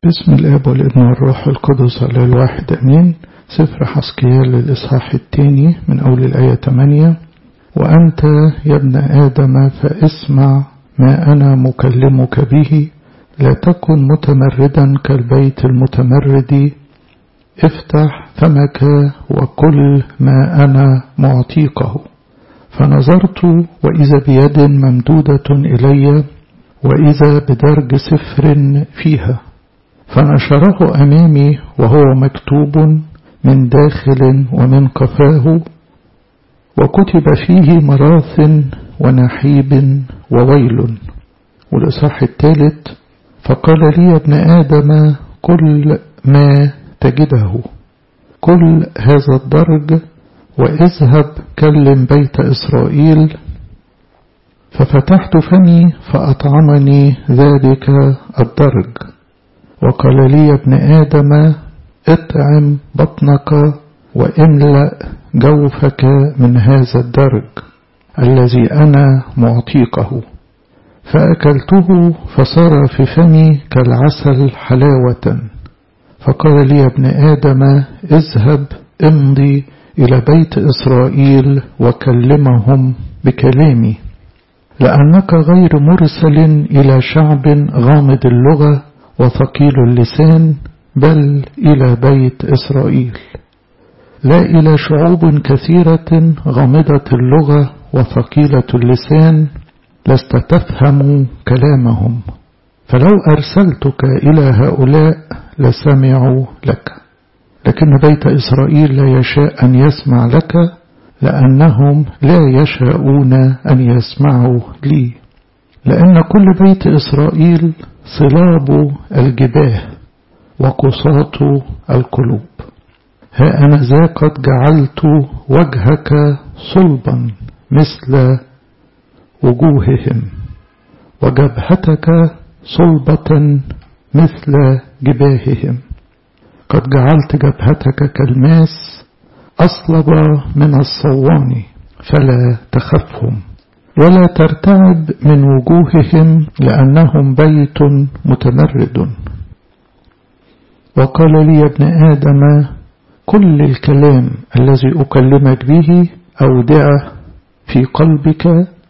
بسم الاب والابن والروح القدس على الواحد امين سفر حسكيال للاصحاح الثاني من اول الايه 8 وانت يا ابن ادم فاسمع ما انا مكلمك به لا تكن متمردا كالبيت المتمرد افتح فمك وكل ما انا معطيكه فنظرت واذا بيد ممدوده الي واذا بدرج سفر فيها فنشره أمامي وهو مكتوب من داخل ومن قفاه وكتب فيه مراث ونحيب وويل والإصحاح الثالث فقال لي يا ابن آدم كل ما تجده كل هذا الدرج واذهب كلم بيت إسرائيل ففتحت فمي فأطعمني ذلك الدرج وقال لي يا ابن آدم اطعم بطنك واملأ جوفك من هذا الدرج الذي أنا معطيكه فأكلته فصار في فمي كالعسل حلاوة فقال لي يا ابن آدم اذهب امضي إلى بيت إسرائيل وكلمهم بكلامي لأنك غير مرسل إلى شعب غامض اللغة وثقيل اللسان بل إلى بيت إسرائيل لا إلى شعوب كثيرة غامضة اللغة وثقيلة اللسان لست تفهم كلامهم فلو أرسلتك إلى هؤلاء لسمعوا لك لكن بيت إسرائيل لا يشاء أن يسمع لك لأنهم لا يشاءون أن يسمعوا لي لأن كل بيت إسرائيل صلاب الجباه وقساط القلوب ها أنا ذا قد جعلت وجهك صلبا مثل وجوههم وجبهتك صلبة مثل جباههم قد جعلت جبهتك كالماس أصلب من الصوان فلا تخفهم ولا ترتعب من وجوههم لأنهم بيت متمرد وقال لي يا ابن آدم كل الكلام الذي أكلمك به أودعه في قلبك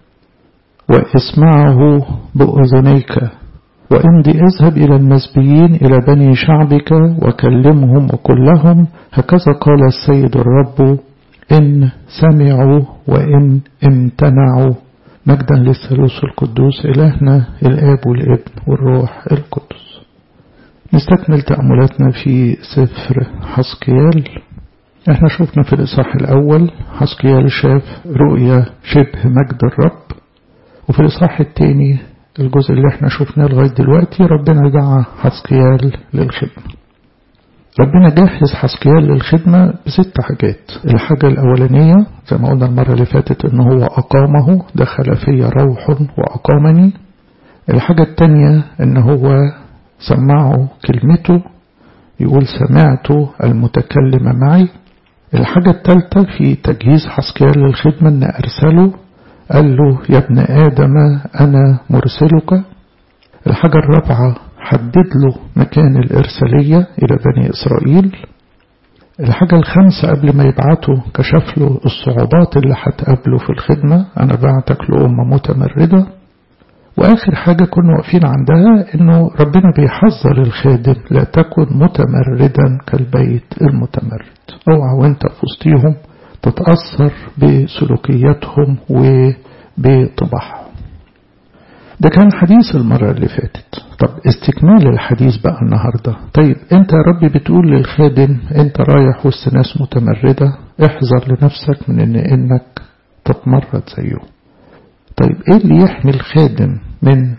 واسمعه بأذنيك وامضي اذهب إلى المسبيين إلى بني شعبك وكلمهم وقل لهم هكذا قال السيد الرب إن سمعوا وإن امتنعوا مجدا للثالوث القدوس إلهنا الآب والابن والروح القدس نستكمل تأملاتنا في سفر حسكيال احنا شفنا في الإصحاح الأول حسكيال شاف رؤية شبه مجد الرب وفي الإصحاح الثاني الجزء اللي احنا شفناه لغاية دلوقتي ربنا دعا حسكيال للخدمة ربنا جهز حسكيال للخدمة بست حاجات الحاجة الأولانية زي ما قلنا المرة اللي فاتت إن هو أقامه دخل في روح وأقامني الحاجة التانية إن هو سمعه كلمته يقول سمعت المتكلم معي الحاجة التالتة في تجهيز حسكيال للخدمة إن أرسله قال له يا ابن آدم أنا مرسلك الحاجة الرابعة حدد له مكان الإرسالية إلى بني إسرائيل الحاجة الخامسة قبل ما يبعته كشف له الصعوبات اللي هتقابله في الخدمة أنا بعتك لأمة متمردة وآخر حاجة كنا واقفين عندها إنه ربنا بيحذر الخادم لا تكن متمردا كالبيت المتمرد اوعى وانت في وسطيهم تتأثر بسلوكياتهم وبطباعهم ده كان حديث المرة اللي فاتت طب استكمال الحديث بقى النهاردة طيب انت يا رب بتقول للخادم انت رايح وسط ناس متمردة احذر لنفسك من ان انك تتمرد زيه طيب ايه اللي يحمي الخادم من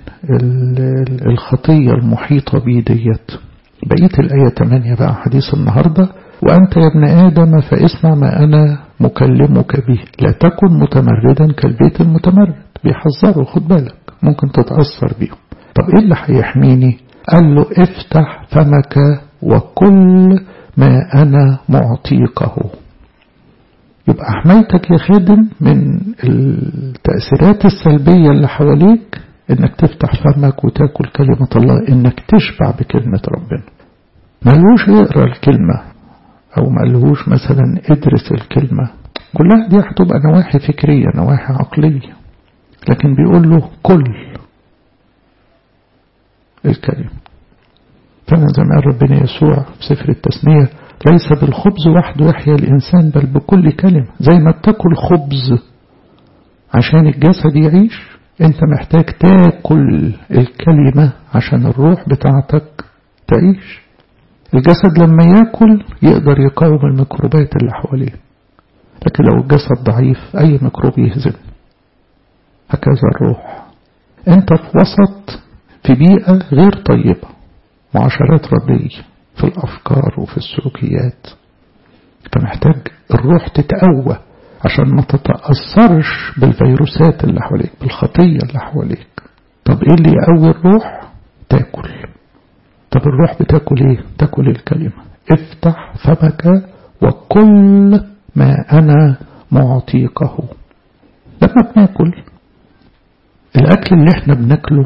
الخطية المحيطة بيه ديت بقية الآية 8 بقى حديث النهاردة وأنت يا ابن آدم فاسمع ما أنا مكلمك به لا تكن متمردا كالبيت المتمرد بيحذره خد بالك ممكن تتأثر بيهم طب إيه اللي هيحميني قال له افتح فمك وكل ما أنا معطيكه يبقى حمايتك يا خادم من التأثيرات السلبية اللي حواليك انك تفتح فمك وتاكل كلمة الله انك تشبع بكلمة ربنا ملهوش اقرا الكلمة او ملهوش مثلا ادرس الكلمة كلها دي هتبقى نواحي فكرية نواحي عقلية لكن بيقول له كل الكلمة فأنا زي ما قال ربنا يسوع في سفر التثنية ليس بالخبز وحده يحيا الإنسان بل بكل كلمة زي ما بتاكل خبز عشان الجسد يعيش انت محتاج تاكل الكلمة عشان الروح بتاعتك تعيش الجسد لما ياكل يقدر يقاوم الميكروبات اللي حواليه لكن لو الجسد ضعيف أي ميكروب يهزم هكذا الروح انت في وسط في بيئة غير طيبة معاشرات ردية في الأفكار وفي السلوكيات فمحتاج الروح تتقوى عشان ما تتأثرش بالفيروسات اللي حواليك بالخطية اللي حواليك طب ايه اللي يقوي الروح تاكل طب الروح بتاكل ايه تاكل الكلمة افتح فمك وكل ما أنا معطيكه لما بناكل الأكل اللي احنا بناكله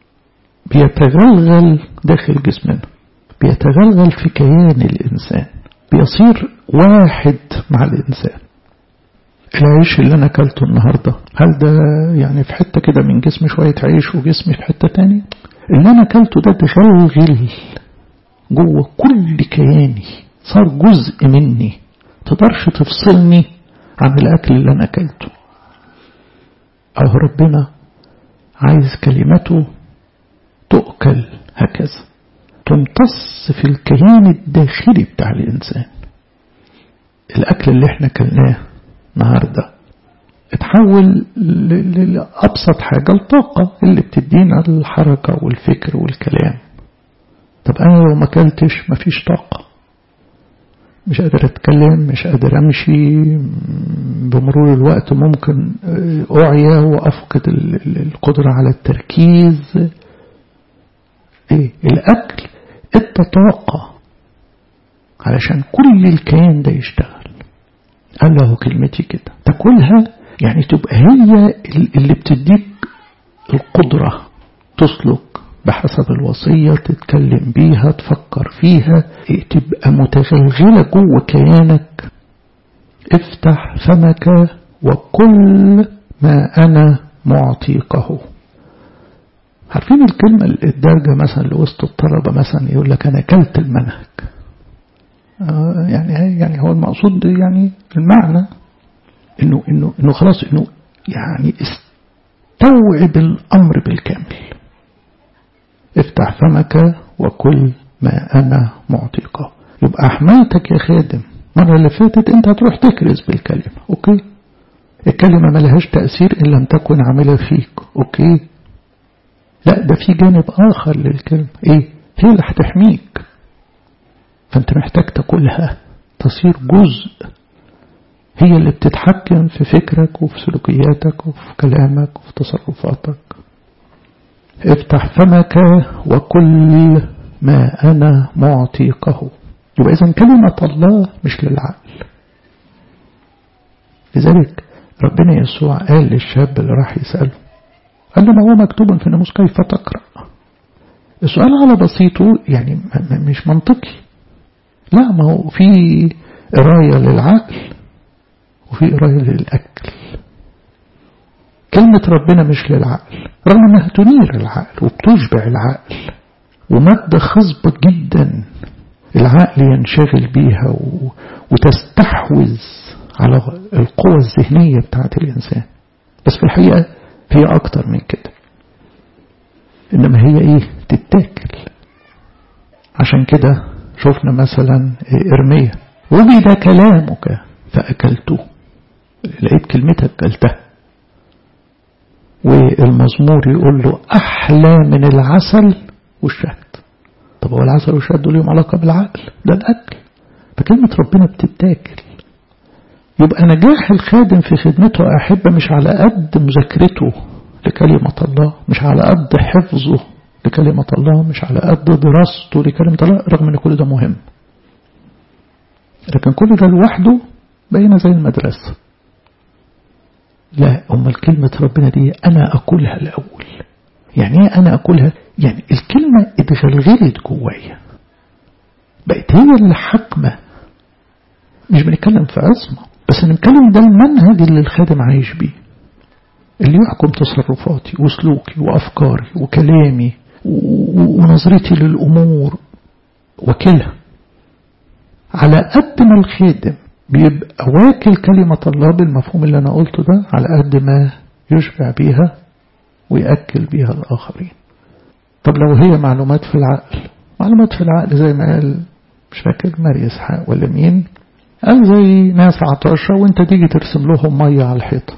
بيتغلغل داخل جسمنا بيتغلغل في كيان الإنسان بيصير واحد مع الإنسان العيش اللي أنا أكلته النهاردة هل ده يعني في حتة كده من جسمي شوية عيش وجسمي في حتة تاني اللي أنا أكلته ده تغلغل جوه كل كياني صار جزء مني تقدرش تفصلني عن الأكل اللي أنا أكلته أو ربنا عايز كلمته تؤكل هكذا تمتص في الكيان الداخلي بتاع الإنسان الأكل اللي احنا كلناه النهاردة اتحول لأبسط حاجة الطاقة اللي بتدينا الحركة والفكر والكلام طب أنا لو ما أكلتش مفيش طاقة مش قادر أتكلم مش قادر أمشي بمرور الوقت ممكن أعيا وأفقد القدرة على التركيز إيه الأكل ادى طاقة علشان كل الكيان ده يشتغل قال له كلمتي كده تاكلها يعني تبقى هي اللي بتديك القدرة تسلك بحسب الوصية تتكلم بيها تفكر فيها تبقى متغلغلة جوه كيانك افتح فمك وكل ما أنا معطيكه عارفين الكلمة الدارجة مثلا لوسط الطلبة مثلا يقول لك أنا أكلت المنهج آه يعني يعني هو المقصود يعني المعنى إنه إنه إنه خلاص إنه يعني استوعب الأمر بالكامل افتح فمك وكل ما أنا معطيك يبقى حمايتك يا خادم المرة اللي فاتت أنت هتروح تكرز بالكلمة أوكي الكلمة ملهاش تأثير إن لم تكن عاملة فيك أوكي لا ده في جانب آخر للكلمة إيه هي اللي هتحميك فأنت محتاج تاكلها تصير جزء هي اللي بتتحكم في فكرك وفي سلوكياتك وفي كلامك وفي تصرفاتك افتح فمك وكل ما أنا معطيكه يبقى إذا كلمة الله مش للعقل لذلك ربنا يسوع قال للشاب اللي راح يسأله قال له ما هو مكتوب في الناموس كيف تقرأ السؤال على بسيطه يعني مش منطقي لا ما هو في قراية للعقل وفي قراية للأكل كلمة ربنا مش للعقل رغم انها تنير العقل وبتشبع العقل ومادة خصبة جدا العقل ينشغل بيها و... وتستحوذ على القوة الذهنية بتاعت الإنسان بس في الحقيقة هي أكتر من كده إنما هي إيه تتاكل عشان كده شفنا مثلا إرمية وجد كلامك فأكلته لقيت كلمتك أكلتها والمزمور يقول له أحلى من العسل والشهد طب هو العسل والشهد دول لهم علاقة بالعقل ده الأكل فكلمة ربنا بتتاكل يبقى نجاح الخادم في خدمته أحبة مش على قد مذاكرته لكلمة الله مش على قد حفظه لكلمة الله مش على قد دراسته لكلمة الله رغم ان كل ده مهم لكن كل ده لوحده بين زي المدرسة لا أمال كلمة ربنا دي أنا أقولها الأول يعني ايه انا اكلها يعني الكلمة اتغلغلت جوايا بقت هي اللي حاكمة مش بنتكلم في عصمة بس بنتكلم ده المنهج اللي الخادم عايش بيه اللي يحكم تصرفاتي وسلوكي وأفكاري وكلامي ونظرتي للأمور وكلها على قد ما الخادم بيبقى واكل كلمة الله بالمفهوم اللي أنا قلته ده على قد ما يشبع بيها ويأكل بيها الآخرين طب لو هي معلومات في العقل معلومات في العقل زي ما قال مش فاكر ماري إسحاق ولا مين قال زي ناس عطاشة وانت تيجي ترسم لهم مية على الحيطة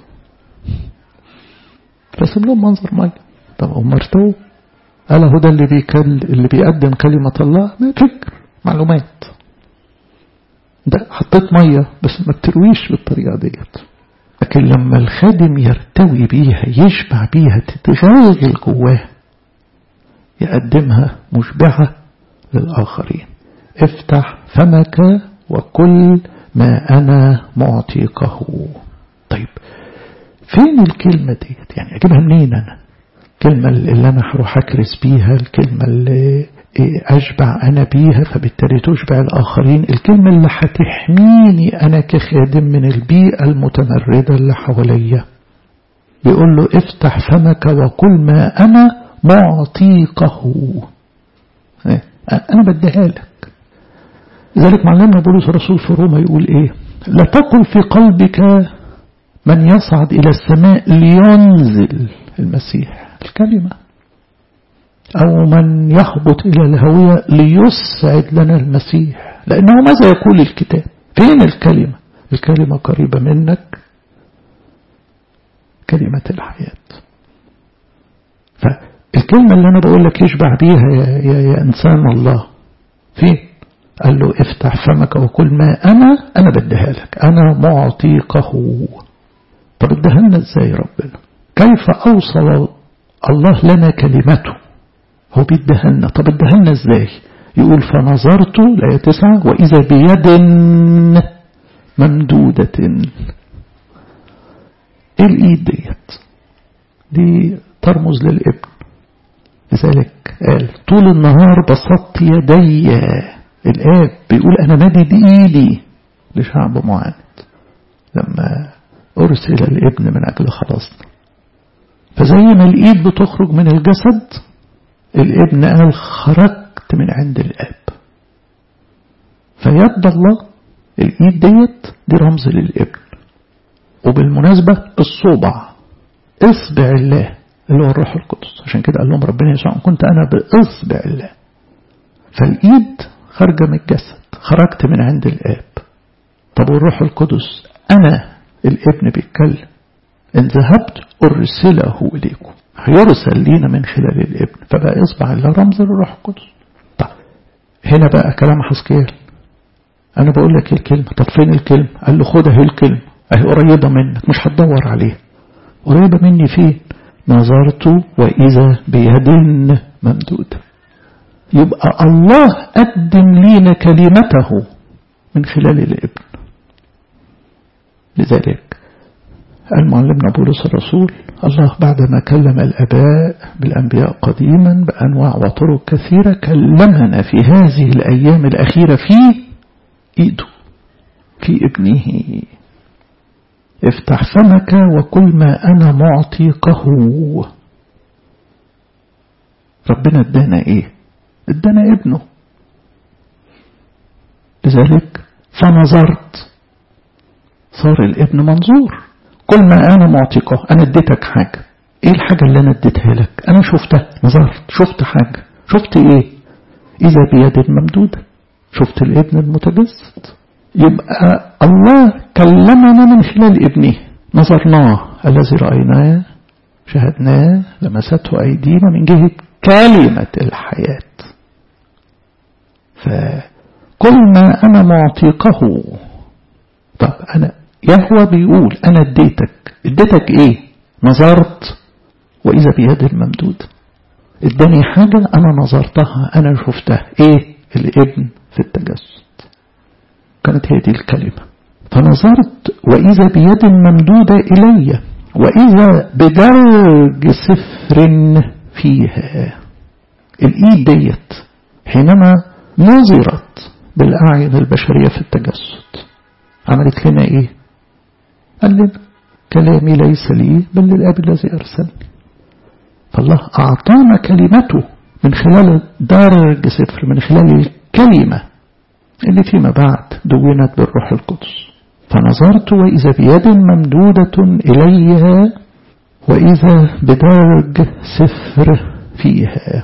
ترسم لهم منظر مية طب هم ارتووا قال هو ده اللي بيكل اللي بيقدم كلمة الله ما فكر معلومات ده حطيت مية بس ما بترويش بالطريقة ديت لكن لما الخادم يرتوي بيها يشبع بيها تتغلغل جواه يقدمها مشبعة للآخرين افتح فمك وكل ما أنا معطيكه طيب فين الكلمة ديت يعني أجيبها منين أنا الكلمة اللي أنا هروح أكرس بيها الكلمة اللي أشبع أنا بيها فبالتالي تشبع الآخرين الكلمة اللي هتحميني أنا كخادم من البيئة المتمردة اللي حواليا بيقول له افتح فمك وكل ما أنا معطيكه أنا بديها لك لذلك معلمنا بولس الرسول في روما يقول إيه لا تقل في قلبك من يصعد إلى السماء لينزل المسيح الكلمة أو من يهبط إلى الهوية ليسعد لنا المسيح لأنه ماذا يقول الكتاب فين الكلمة الكلمة قريبة منك كلمة الحياة فالكلمة اللي أنا بقول لك يشبع بيها يا, يا, يا إنسان الله فين قال له افتح فمك وكل ما أنا أنا بديها لك أنا معطيكه طب اديها لنا ازاي ربنا كيف أوصل الله لنا كلمته هو بيديها لنا طب اديها لنا ازاي يقول فنظرت الآية تسعة وإذا بيد ممدودة ايه الإيد ديت دي ترمز للابن لذلك قال طول النهار بسطت يدي الآب بيقول أنا مدد إيدي لشعب معاند لما أرسل الابن من أجل خلاصنا فزي ما الإيد بتخرج من الجسد الابن قال خرجت من عند الآب فيد الله الإيد ديت دي رمز للابن وبالمناسبة الصوبع اصبع الله اللي هو الروح القدس عشان كده قال لهم ربنا يسوع كنت أنا بإصبع الله فالإيد خارجة من الجسد خرجت من عند الآب طب والروح القدس أنا الابن بيتكلم إن ذهبت أرسله إليكم هيرسل لينا من خلال الابن فبقى إصبع الله رمز للروح القدس طب هنا بقى كلام حسكيال أنا بقول لك الكلمة طب فين الكلمة قال له خد اهي الكلمة اهي قريبة منك مش هتدور عليها قريبة مني فين نظرت وإذا بيد ممدودة يبقى الله قدم لينا كلمته من خلال الابن لذلك قال معلمنا بولس الرسول الله بعدما كلم الأباء بالأنبياء قديما بأنواع وطرق كثيرة كلمنا في هذه الأيام الأخيرة في إيده في ابنه افتح فمك وكل ما أنا معطيكه ربنا ادانا ايه ادانا ابنه لذلك فنظرت صار الابن منظور كل ما أنا معطيكه أنا اديتك حاجة ايه الحاجة اللي أنا اديتها لك أنا شفتها نظرت شفت حاجة شفت ايه إذا بيد ممدودة شفت الابن المتجسد يبقى الله كلمنا من خلال ابنه نظرناه الذي رأيناه شهدناه لمسته أيدينا من جهة كلمة الحياة فكل ما أنا معطيكه طب أنا يهوى بيقول أنا اديتك اديتك إيه نظرت وإذا بيد الممدود اداني حاجة أنا نظرتها أنا شفتها إيه الابن في التجسد كانت هي دي الكلمة فنظرت وإذا بيد ممدودة إلي وإذا بدرج سفر فيها الإيد ديت حينما نظرت بالأعين البشرية في التجسد عملت لنا إيه قال لنا كلامي ليس لي بل للأب الذي أرسلني فالله أعطانا كلمته من خلال درج سفر من خلال الكلمة اللي فيما بعد دونت بالروح القدس فنظرت وإذا بيد ممدودة إليها وإذا بدرج سفر فيها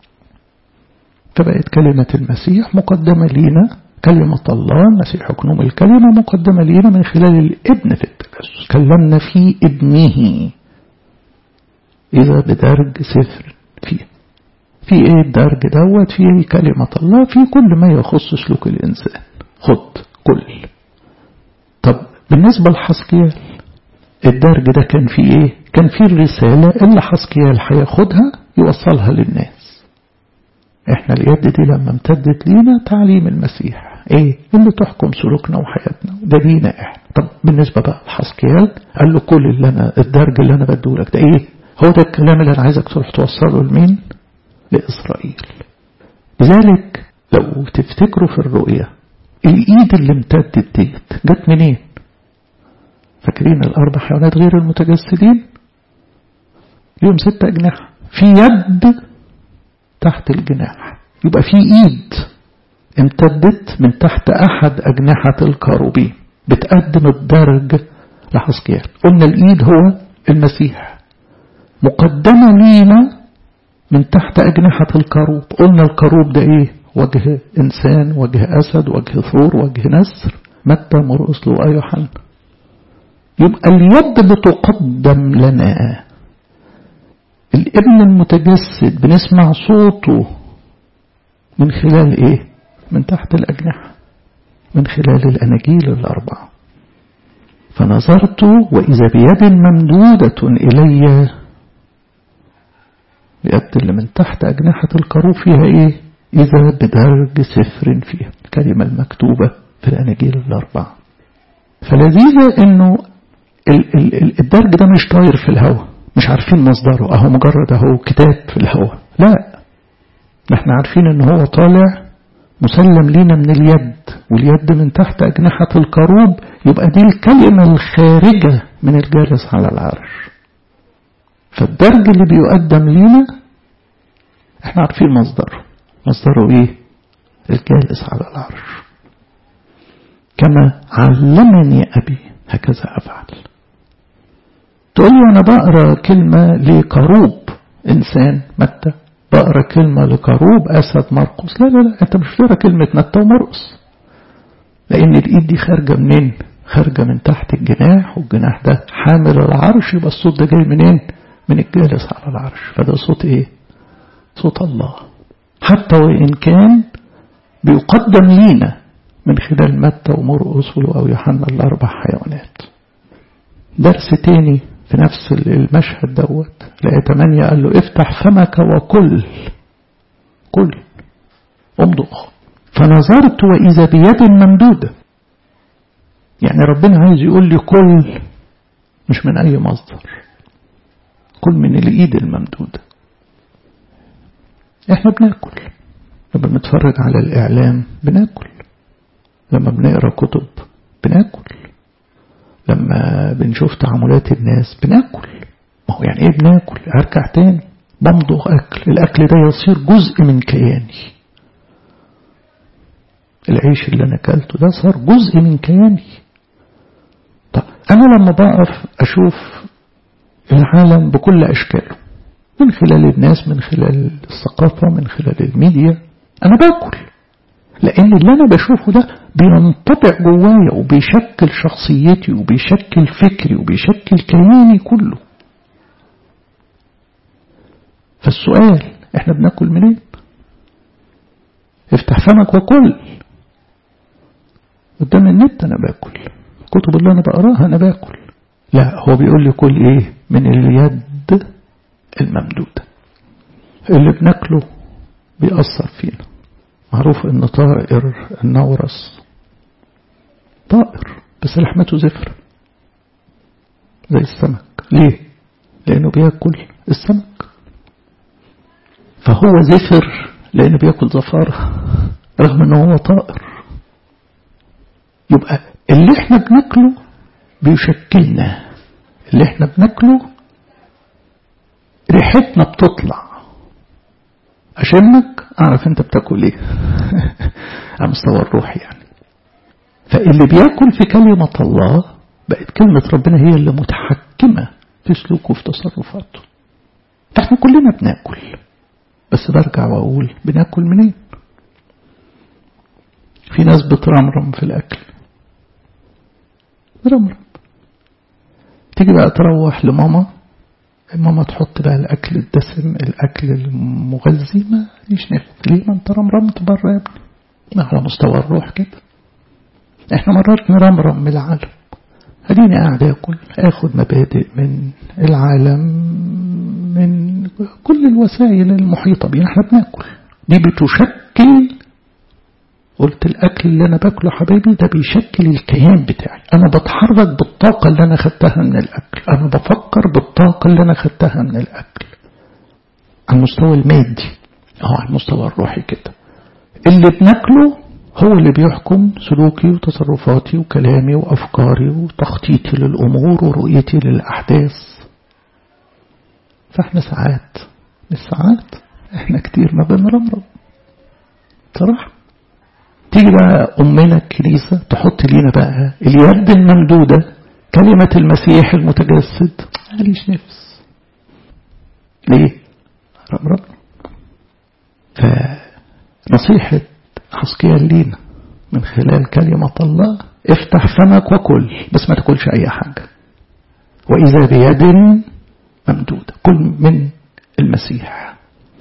فبقت كلمة المسيح مقدمة لينا كلمة الله المسيح حكم الكلمة مقدمة لينا من خلال الابن في التجسس كلمنا في ابنه إذا بدرج سفر فيه في ايه الدرج دوت فيه كلمة الله في كل ما يخص سلوك الإنسان خد كل طب بالنسبة لحسكيال الدرج ده كان فيه ايه كان فيه الرسالة اللي حسكيال هياخدها يوصلها للناس احنا اليد دي لما امتدت لينا تعليم المسيح ايه اللي تحكم سلوكنا وحياتنا ده لينا احنا طب بالنسبة بقى لحسكيال قال له كل اللي انا الدرج اللي انا بديهولك ده ايه هو ده الكلام اللي انا عايزك تروح توصله لمين لإسرائيل لذلك لو تفتكروا في الرؤية الإيد اللي امتدت ديت جت منين فاكرين الأربع حيوانات غير المتجسدين ليهم ست أجنحة في يد تحت الجناح يبقى في إيد امتدت من تحت أحد أجنحة الكاروبين بتقدم الدرج لحسكيال قلنا الإيد هو المسيح مقدمة لينا من تحت أجنحة الكروب قلنا الكروب ده إيه وجه إنسان وجه أسد وجه ثور وجه نسر متى مرقس لوقا يوحنا يبقى اليد بتقدم لنا الابن المتجسد بنسمع صوته من خلال ايه من تحت الأجنحة من خلال الأناجيل الأربعة فنظرت وإذا بيد ممدودة إلي اليد اللي من تحت أجنحة الكروب فيها إيه إذا بدرج سفر فيها الكلمة المكتوبة في الأناجيل الأربعة فلذيذة إنه الدرج ده مش طاير في الهواء مش عارفين مصدره أهو مجرد أهو كتاب في الهواء لا احنا عارفين إن هو طالع مسلم لينا من اليد واليد من تحت أجنحة الكروب يبقى دي الكلمة الخارجة من الجالس على العرش فالدرج اللي بيقدم لينا احنا عارفين مصدره مصدره ايه الجالس على العرش كما علمني أبي هكذا أفعل تقول لي أنا بقرأ كلمة لكروب إنسان متى بقرأ كلمة لكروب أسد مرقس لا لا لا أنت مش بتقرأ كلمة متى ومرقس لأن الإيد دي خارجة منين خارجة من تحت الجناح والجناح ده حامل العرش يبقى الصوت ده جاي منين من الجالس على العرش فده صوت ايه صوت الله حتى وإن كان بيقدم لينا من خلال متى ومرقس ولوقا ويوحنا الأربع حيوانات درس تاني في نفس المشهد دوت لقى تمانية قال له افتح فمك وكل كل امضغ فنظرت وإذا بيد ممدودة يعني ربنا عايز يقول لي كل مش من أي مصدر كل من الإيد الممدودة احنا بناكل لما بنتفرج على الإعلام بناكل لما بنقرأ كتب بناكل لما بنشوف تعاملات الناس بناكل ما هو يعني ايه بناكل ارجع تاني بمضغ اكل الاكل ده يصير جزء من كياني العيش اللي انا اكلته ده صار جزء من كياني طب انا لما بقف اشوف العالم بكل اشكاله من خلال الناس من خلال الثقافة من خلال الميديا انا باكل لان اللي انا بشوفه ده بينطبع جوايا وبيشكل شخصيتي وبيشكل فكري وبيشكل كياني كله فالسؤال احنا بناكل منين افتح فمك وكل قدام النت انا باكل الكتب اللي انا بقراها انا باكل لا هو بيقول لي كل ايه من اليد الممدودة اللي بناكله بيأثر فينا معروف ان طائر النورس طائر بس لحمته زفر زي السمك ليه لانه بياكل السمك فهو زفر لأنه بياكل زفارة رغم أنه هو طائر يبقى اللي احنا بناكله بيشكلنا اللي احنا بناكله ريحتنا بتطلع أشمك أعرف أنت بتاكل إيه على مستوى الروح يعني فاللي بياكل في كلمة الله بقت كلمة ربنا هي اللي متحكمة في سلوكه وفي تصرفاته احنا كلنا بناكل بس برجع واقول بناكل منين في ناس بترمرم في الاكل رمرم تيجي بقى تروح لماما ماما تحط بقى الاكل الدسم الاكل المغذي ما ليش نفس ليه ما انت رمرمت بره يا ابني ما على مستوى الروح كده احنا مرات نرمرم من العالم اديني قاعد اكل اخد مبادئ من العالم من كل الوسائل المحيطة بينا احنا بناكل دي بتشكل قلت الاكل اللي انا باكله حبايبي ده بيشكل الكيان بتاعي انا بتحرك بالطاقة اللي انا خدتها من الاكل انا بفكر بالطاقة اللي انا خدتها من الاكل على المستوى المادي اه على المستوى الروحي كده اللي بناكله هو اللي بيحكم سلوكي وتصرفاتي وكلامي وأفكاري وتخطيطي للأمور ورؤيتي للأحداث فاحنا ساعات مش ساعات احنا كتير ما بنرمرم صراحة تيجي بقى أمنا الكنيسة تحط لينا بقى اليد الممدودة كلمة المسيح المتجسد ماليش نفس ليه؟ رمرم فنصيحة حسكيال لينا من خلال كلمة الله افتح فمك وكل بس ما تاكلش أي حاجة وإذا بيد ممدودة كل من المسيح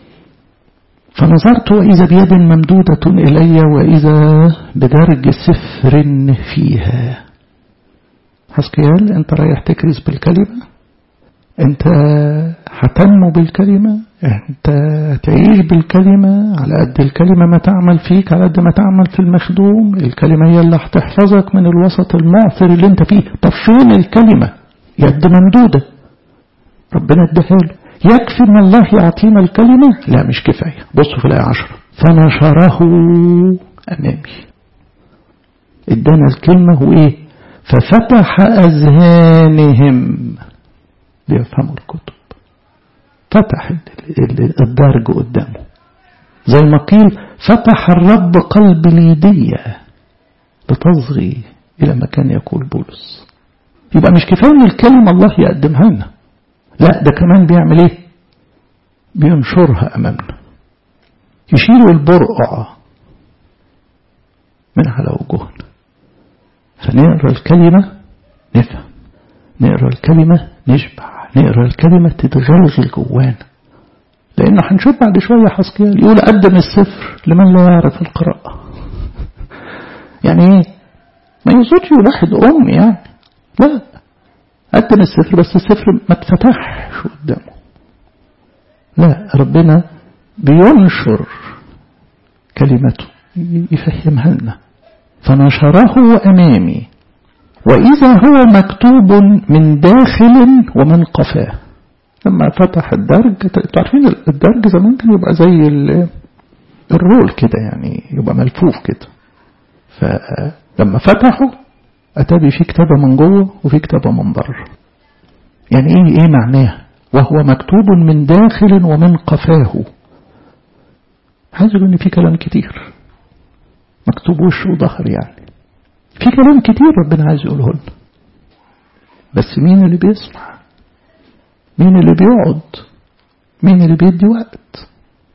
فنظرت وإذا بيد ممدودة إلي وإذا بدرج سفر فيها حسكيال أنت رايح تكرز بالكلمة أنت هتنمو بالكلمة أنت تعيش بالكلمة على قد الكلمة ما تعمل فيك على قد ما تعمل في المخدوم الكلمة هي اللي هتحفظك من الوسط المعثر اللي انت فيه طب فين الكلمة يد ممدودة ربنا اداها له يكفي ان الله يعطينا الكلمة لا مش كفاية بصوا في الآية عشرة فنشره أمامي ادانا الكلمة وإيه ففتح أذهانهم ليفهموا الكتب فتح الدرج قدامه زي ما قيل فتح الرب قلب ليدية لتصغي إلى ما كان يقول بولس يبقى مش كفاية ان الكلمة الله يقدمها لنا لا ده كمان بيعمل ايه بينشرها أمامنا يشيل البرقع من على وجوهنا فنقرا الكلمة نفهم نقرا الكلمة نشبع نقرا الكلمة تتغلغل جوانا لأنه هنشوف بعد شوية حسكيال يقول قدم السفر لمن لا يعرف القراءة يعني ايه ما يقصدش واحد أم يعني لا قدم السفر بس السفر ما اتفتحش قدامه لا ربنا بينشر كلمته يفهمها لنا فنشره أمامي وإذا هو مكتوب من داخل ومن قفاه لما فتح الدرج تعرفين الدرج زمان كان يبقى زي الرول كده يعني يبقى ملفوف كده فلما فتحه أتى بي في كتابة من جوه وفي كتابة من بره يعني إيه إيه معناه وهو مكتوب من داخل ومن قفاه عايز يقول إن في كلام كتير مكتوب وش وظهر يعني في كلام كتير ربنا عايز يقوله لنا بس مين اللي بيسمع مين اللي بيقعد مين اللي بيدي وقت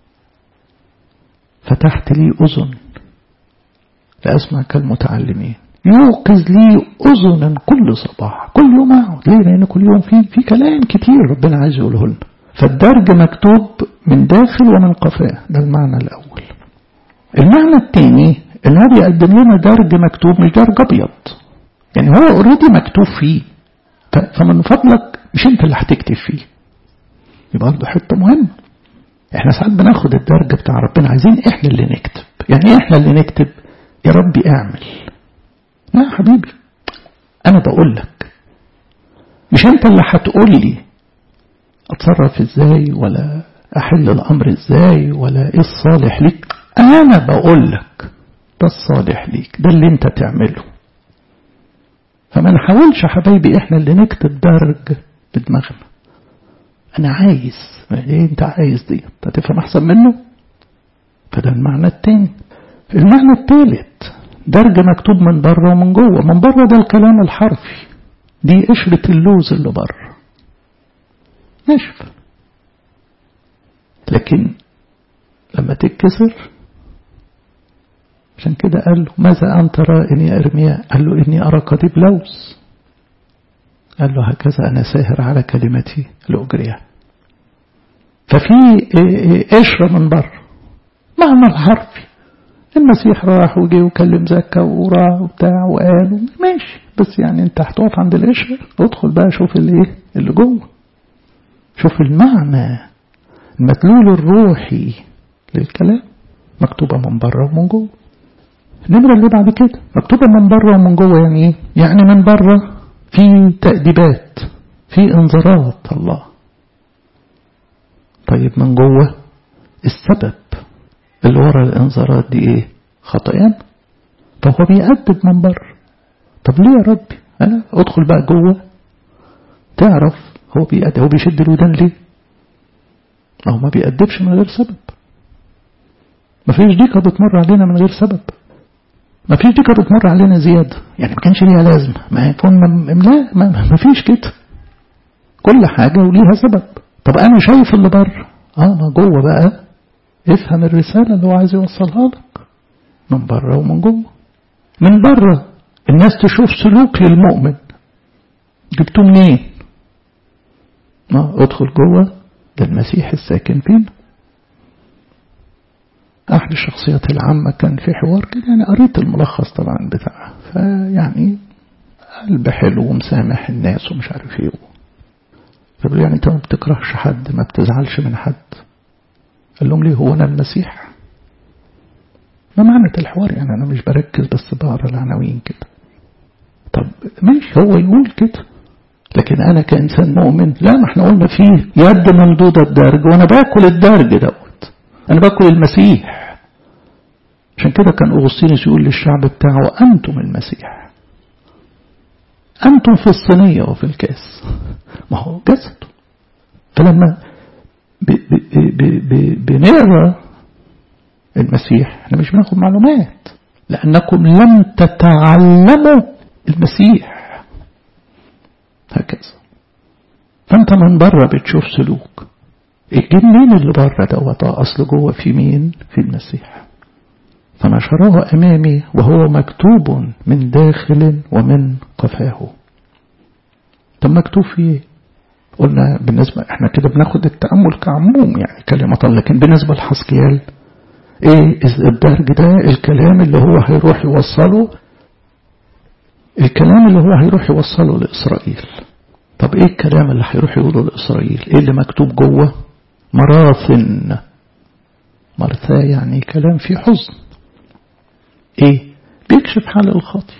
فتحت لي أذن لأسمع كالمتعلمين يوقظ لي أذنا كل صباح كل يوم أقعد ليه لأن كل يوم في في كلام كتير ربنا عايز يقوله لنا فالدرج مكتوب من داخل ومن قفاه ده المعنى الأول المعنى الثاني ان هو بيقدم لنا درج مكتوب مش درج ابيض يعني هو اوريدي مكتوب فيه فمن فضلك مش انت اللي هتكتب فيه يبقى برضه حته مهمه احنا ساعات بناخد الدرج بتاع ربنا عايزين احنا اللي نكتب يعني ايه احنا اللي نكتب يا ربي اعمل لا يا حبيبي انا بقول لك مش انت اللي هتقول لي اتصرف ازاي ولا أحل الأمر إزاي ولا إيه الصالح ليك أنا بقول لك ده الصالح ليك ده اللي أنت تعمله فما نحاولش حبايبي إحنا اللي نكتب درج بدماغنا أنا عايز إيه أنت عايز دي هتفهم أحسن منه فده المعنى التاني المعنى الثالث درج مكتوب من بره ومن جوه من بره ده الكلام الحرفي دي قشرة اللوز اللي بره نشف لكن لما تتكسر عشان كده قال له ماذا أنت رائن يا إرمياء قال له إني أرى قضيب لوز قال له هكذا أنا ساهر على كلمتي لأجريها ففي قشرة من بره معنى الحرفي المسيح راح وجي وكلم زكا وراح وبتاع وقال ماشي بس يعني انت هتقف عند القشرة ادخل بقى شوف اللي ايه اللي جوه شوف المعنى المدلول الروحي للكلام مكتوبة من بره ومن جوه النمرة اللي بعد كده مكتوبة من بره ومن جوه يعني ايه يعني من بره في تأديبات في انذارات الله طيب من جوه السبب اللي ورا الانذارات دي ايه خطايانا طب هو بيأدب من بره طب ليه يا ربي انا ادخل بقى جوه تعرف هو بيأدب هو بيشد الودان ليه ما هو ما بيأدبش من غير سبب ما فيش ديكة بتمر علينا من غير سبب ما فيش ديكة بتمر علينا زيادة يعني ما كانش ليها لازمة ما يكون لا ما, ما فيش كده كل حاجة وليها سبب طب أنا شايف اللي بره اه ما جوه بقى افهم الرسالة اللي هو عايز يوصلها لك من بره ومن جوه من بره الناس تشوف سلوك للمؤمن جبتوه منين ما ادخل جوه ده المسيح الساكن فينا أحد الشخصيات العامة كان في حوار كده يعني قريت الملخص طبعا بتاعه فيعني قلب حلو ومسامح الناس ومش عارف ايه فبقول يعني انت ما بتكرهش حد ما بتزعلش من حد قال لهم ليه هو انا المسيح ما معنى الحوار يعني انا مش بركز بس بقرا العناوين كده طب ماشي هو يقول كده لكن انا كانسان مؤمن لا ما احنا قلنا فيه يد ممدودة الدرج وانا باكل الدرج دوت انا باكل المسيح عشان كده كان اغسطينوس يقول للشعب بتاعه انتم المسيح انتم في الصينية وفي الكاس ما هو جسد فلما بنقرا المسيح احنا مش بناخد معلومات لانكم لم تتعلموا المسيح هكذا فانت من بره بتشوف سلوك الجنين اللي بره دوت اصل جوه في مين في المسيح فنشره امامي وهو مكتوب من داخل ومن قفاه طب مكتوب فيه قلنا بالنسبة احنا كده بناخد التأمل كعموم يعني كلمة الله لكن بالنسبة لحسكيال ايه الدرج ده الكلام اللي هو هيروح يوصله الكلام اللي هو هيروح يوصله لإسرائيل طب ايه الكلام اللي هيروح يقوله لإسرائيل ايه اللي مكتوب جوه مراثن مرثا يعني كلام فيه حزن ايه بيكشف حال الخاطي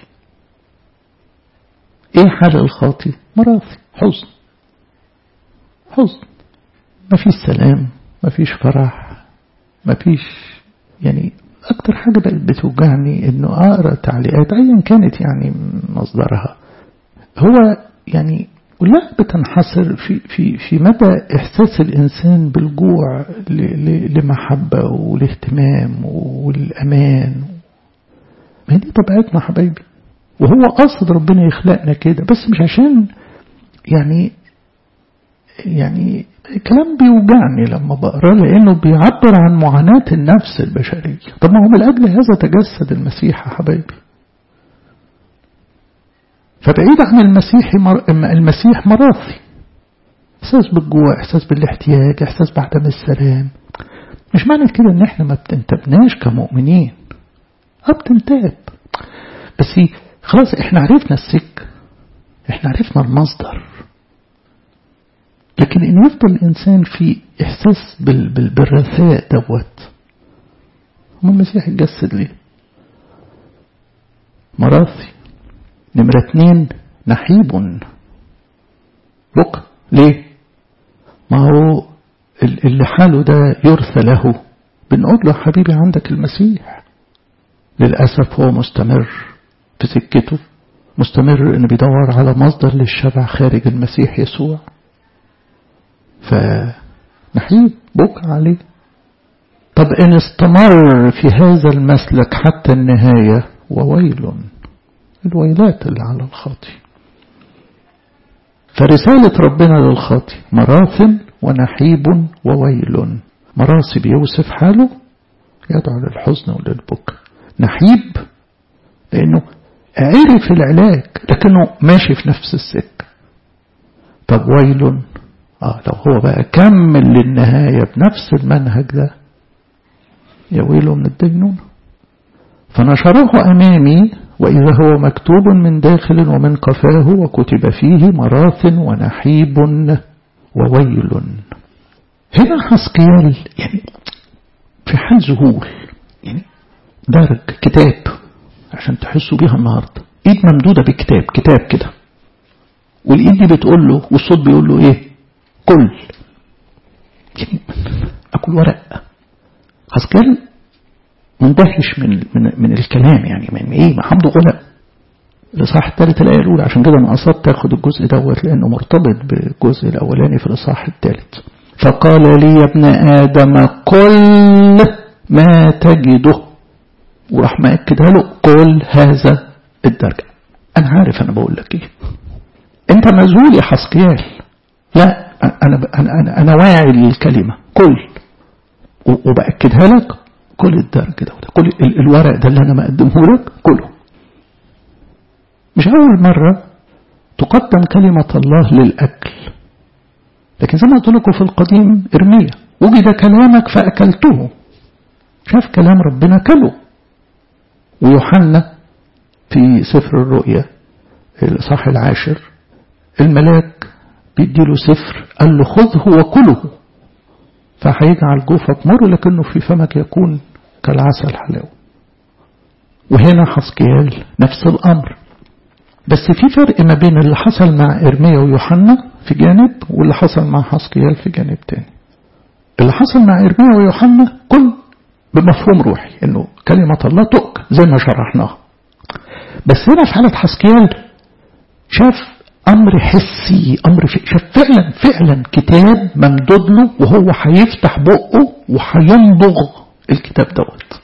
ايه حال الخاطي مراثي حزن حزن ما فيش سلام ما فيش فرح ما فيش يعني أكتر حاجة بقت بتوجعني إنه أقرأ تعليقات أيا كانت يعني مصدرها هو يعني كلها بتنحصر في في في مدى إحساس الإنسان بالجوع لمحبة والاهتمام والأمان ما دي طبيعتنا حبايبي وهو قصد ربنا يخلقنا كده بس مش عشان يعني يعني كلام بيوجعني لما بقراه لانه بيعبر عن معاناة النفس البشرية طب ما هو من اجل هذا تجسد المسيح يا حبايبي فبعيد عن المسيح مر... المسيح مراثي احساس بالجوع احساس بالاحتياج احساس بعدم السلام مش معنى كده ان احنا ما بتنتبناش كمؤمنين اه بتنتاب بس خلاص احنا عرفنا السك احنا عرفنا المصدر لكن ان يفضل الانسان في احساس بال بال بالرثاء دوت هم المسيح اتجسد ليه مراثي نمرة اتنين نحيب بك ليه ما هو اللي حاله ده يرثى له بنقول له حبيبي عندك المسيح للأسف هو مستمر في سكته مستمر انه بيدور على مصدر للشبع خارج المسيح يسوع فنحيب بكى عليه طب ان استمر في هذا المسلك حتى النهاية وويل الويلات اللي على الخاطي فرسالة ربنا للخاطي مراث ونحيب وويل مراث بيوصف حاله يدعو للحزن وللبكاء نحيب لأنه عرف العلاج لكنه ماشي في نفس السكة طب ويل آه لو هو بقى كمل للنهاية بنفس المنهج ده يا ويله من الدينونة فنشره أمامي وإذا هو مكتوب من داخل ومن قفاه وكتب فيه مراث ونحيب وويل هنا حسقيال يعني في حال ذهول يعني درج كتاب عشان تحسوا بيها النهاردة ايد ممدودة بكتاب كتاب كده والايد دي بتقول له والصوت بيقول له ايه كل يعني اكل ورق حسقيال مندهش من من من الكلام يعني من ايه محمد غلام الاصحاح الثالث الايه الاولى عشان كده انا قصدت تاخد الجزء دوت لانه مرتبط بالجزء الاولاني في الاصحاح الثالث فقال لي يا ابن ادم كل ما تجده وراح مأكدها له كل هذا الدرجة أنا عارف أنا بقول لك إيه أنت مذهول يا حسقيال لا أنا أنا أنا, أنا واعي للكلمة كل وبأكدها لك كل الدرج ده كل الورق ده اللي أنا مقدمه لك كله مش أول مرة تقدم كلمة الله للأكل لكن زي ما قلت لكم في القديم ارميا وجد كلامك فأكلته شاف كلام ربنا كله ويوحنا في سفر الرؤيا الإصحاح العاشر الملاك بيديله سفر قال له خذه وكله فهيجعل جوفك مر لكنه في فمك يكون كالعسل حلاوة وهنا حسكيال نفس الأمر بس في فرق ما بين اللي حصل مع إرميا ويوحنا في جانب واللي حصل مع حسكيال في جانب تاني اللي حصل مع إرميا ويوحنا كل بمفهوم روحي انه كلمة الله تؤكل زي ما شرحناها بس هنا في حالة حسكيال شاف أمر حسي أمر شاف فعلا فعلا كتاب ممدود له وهو هيفتح بقه وهيمضغ الكتاب دوت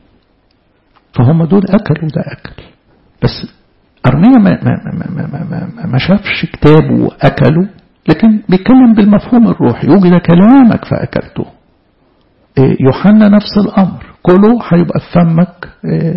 فهم دول أكلوا ده أكل بس أرميا ما, ما, ما, ما, ما, ما, ما شافش كتاب وأكله لكن بيتكلم بالمفهوم الروحي وجد كلامك فأكلته يوحنا نفس الأمر كله هيبقى في فمك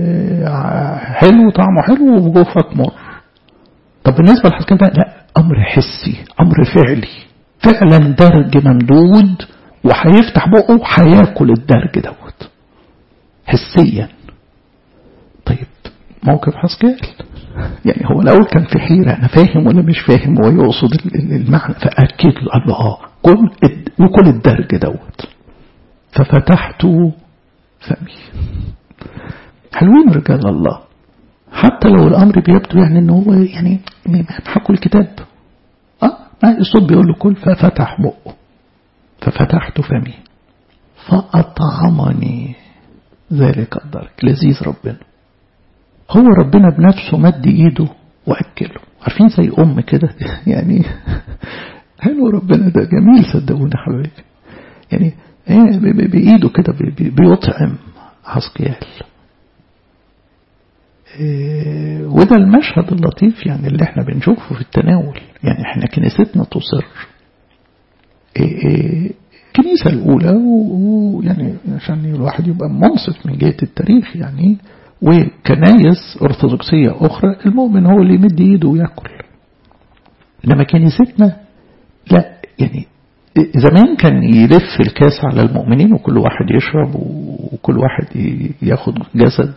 حلو طعمه حلو وجوفك مر طب بالنسبة للحسكان ده لا أمر حسي أمر فعلي فعلا درج ممدود وهيفتح بقه هياكل الدرج دوت حسيا طيب موقف حسكال يعني هو الأول كان في حيرة أنا فاهم ولا مش فاهم هو يقصد المعنى فأكد له قال له آه كل وكل الدرج دوت ففتحت فمي حلوين رجال الله حتى لو الأمر بيبدو يعني أنه هو يعني حكوا الكتاب آه الصوت بيقول له كل ففتح بقه ففتحت فمي فأطعمني ذلك الدرك لذيذ ربنا هو ربنا بنفسه مد ايده واكله عارفين زي ام كده يعني حلو ربنا ده جميل صدقوني حبايبي يعني ايه بايده كده بيطعم حسقيال إيه وده المشهد اللطيف يعني اللي احنا بنشوفه في التناول يعني احنا كنيستنا تصر إيه إيه الكنيسة الأولى ويعني عشان الواحد يبقى منصف من جهة التاريخ يعني وكنايس أرثوذكسية أخرى المؤمن هو اللي يمد إيده ويأكل لما كنيستنا لا يعني زمان كان يلف الكاس على المؤمنين وكل واحد يشرب وكل واحد ياخد جسد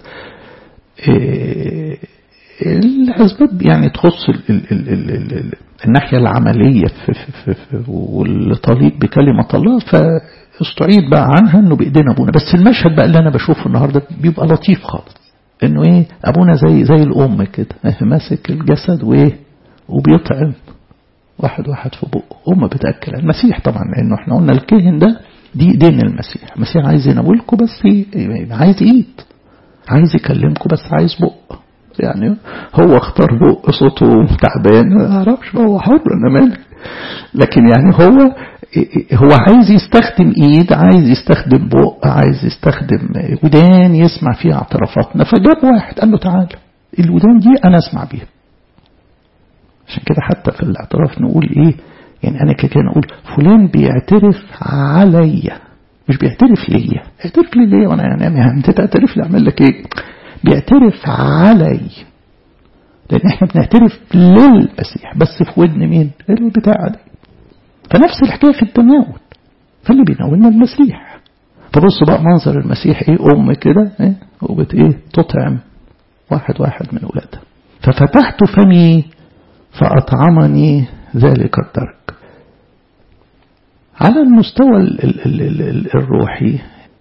الأسباب يعني تخص ال ال ال ال ال ال الناحية العملية في في في واللي طليق بكلمة الله فاستعيد بقى عنها انه بايدينا ابونا بس المشهد بقى اللي انا بشوفه النهارده بيبقى لطيف خالص انه ايه ابونا زي زي الام كده ماسك الجسد وايه وبيطعم واحد واحد في بقه هم بتأكل المسيح طبعا لأنه احنا قلنا الكهن ده دي دين المسيح المسيح عايز يناولكم بس عايز ايد عايز يكلمكم بس عايز بق يعني هو اختار بق صوته تعبان ما اعرفش هو حر انا مالي لكن يعني هو هو عايز يستخدم ايد عايز يستخدم بق عايز يستخدم ودان يسمع فيها اعترافاتنا فجاب واحد قال له تعالى الودان دي انا اسمع بيها عشان كده حتى في الاعتراف نقول ايه يعني انا كده نقول فلان بيعترف عليا مش بيعترف ليا اعترف لي ليه وانا يعني انت تعترف لي اعمل لك ايه بيعترف علي لان احنا بنعترف للمسيح بس في ودن مين البتاعه دي فنفس الحكايه في التناول فاللي بيناولنا المسيح فبصوا بقى منظر المسيح ايه ام كده ايه وبت ايه تطعم واحد واحد من ولادها ففتحت فمي فأطعمني ذلك الدرك على المستوى ال ال ال ال الروحي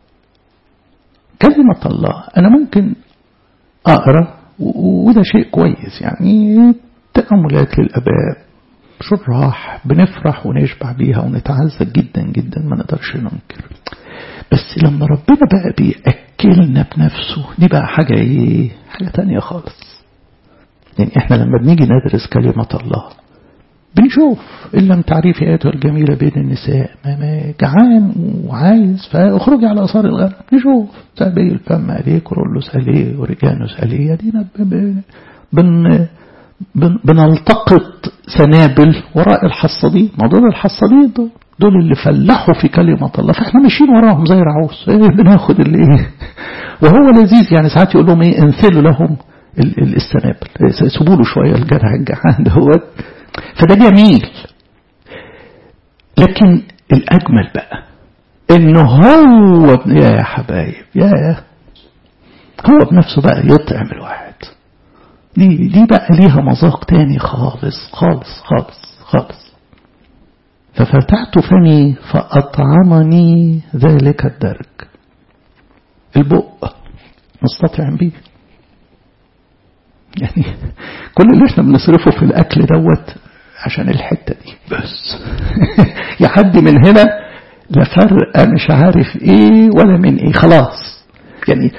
كلمة الله أنا ممكن أقرأ وده شيء كويس يعني تأملات للأباء شراح بنفرح ونشبع بيها ونتعزى جدا جدا ما نقدرش ننكر بس لما ربنا بقى بيأكلنا بنفسه دي بقى حاجة ايه حاجة تانية خالص يعني احنا لما بنيجي ندرس كلمة الله بنشوف إن لم تعرفي آياتها الجميلة بين النساء ما ما جعان وعايز فاخرجي على آثار الغنم نشوف سأبي الفم عليه كرولوس عليه ورجانوس عليه دينا بن بن بنلتقط سنابل وراء الحصادين ما دول الحصادين دول دول اللي فلحوا في كلمة الله فاحنا ماشيين وراهم زي رعوس ايه بناخد اللي ايه وهو لذيذ يعني ساعات يقول لهم ايه انثلوا لهم السنابل سيبوا له شوية الجرح الجحان دوت فده جميل لكن الأجمل بقى إنه هو يا حبايب يا هو بنفسه بقى يطعم الواحد دي دي بقى ليها مذاق تاني خالص خالص خالص خالص ففتحت فمي فأطعمني ذلك الدرج البق نستطعم بيه يعني كل اللي احنا بنصرفه في الاكل دوت عشان الحته دي بس يا حد من هنا لا فرق مش عارف ايه ولا من ايه خلاص يعني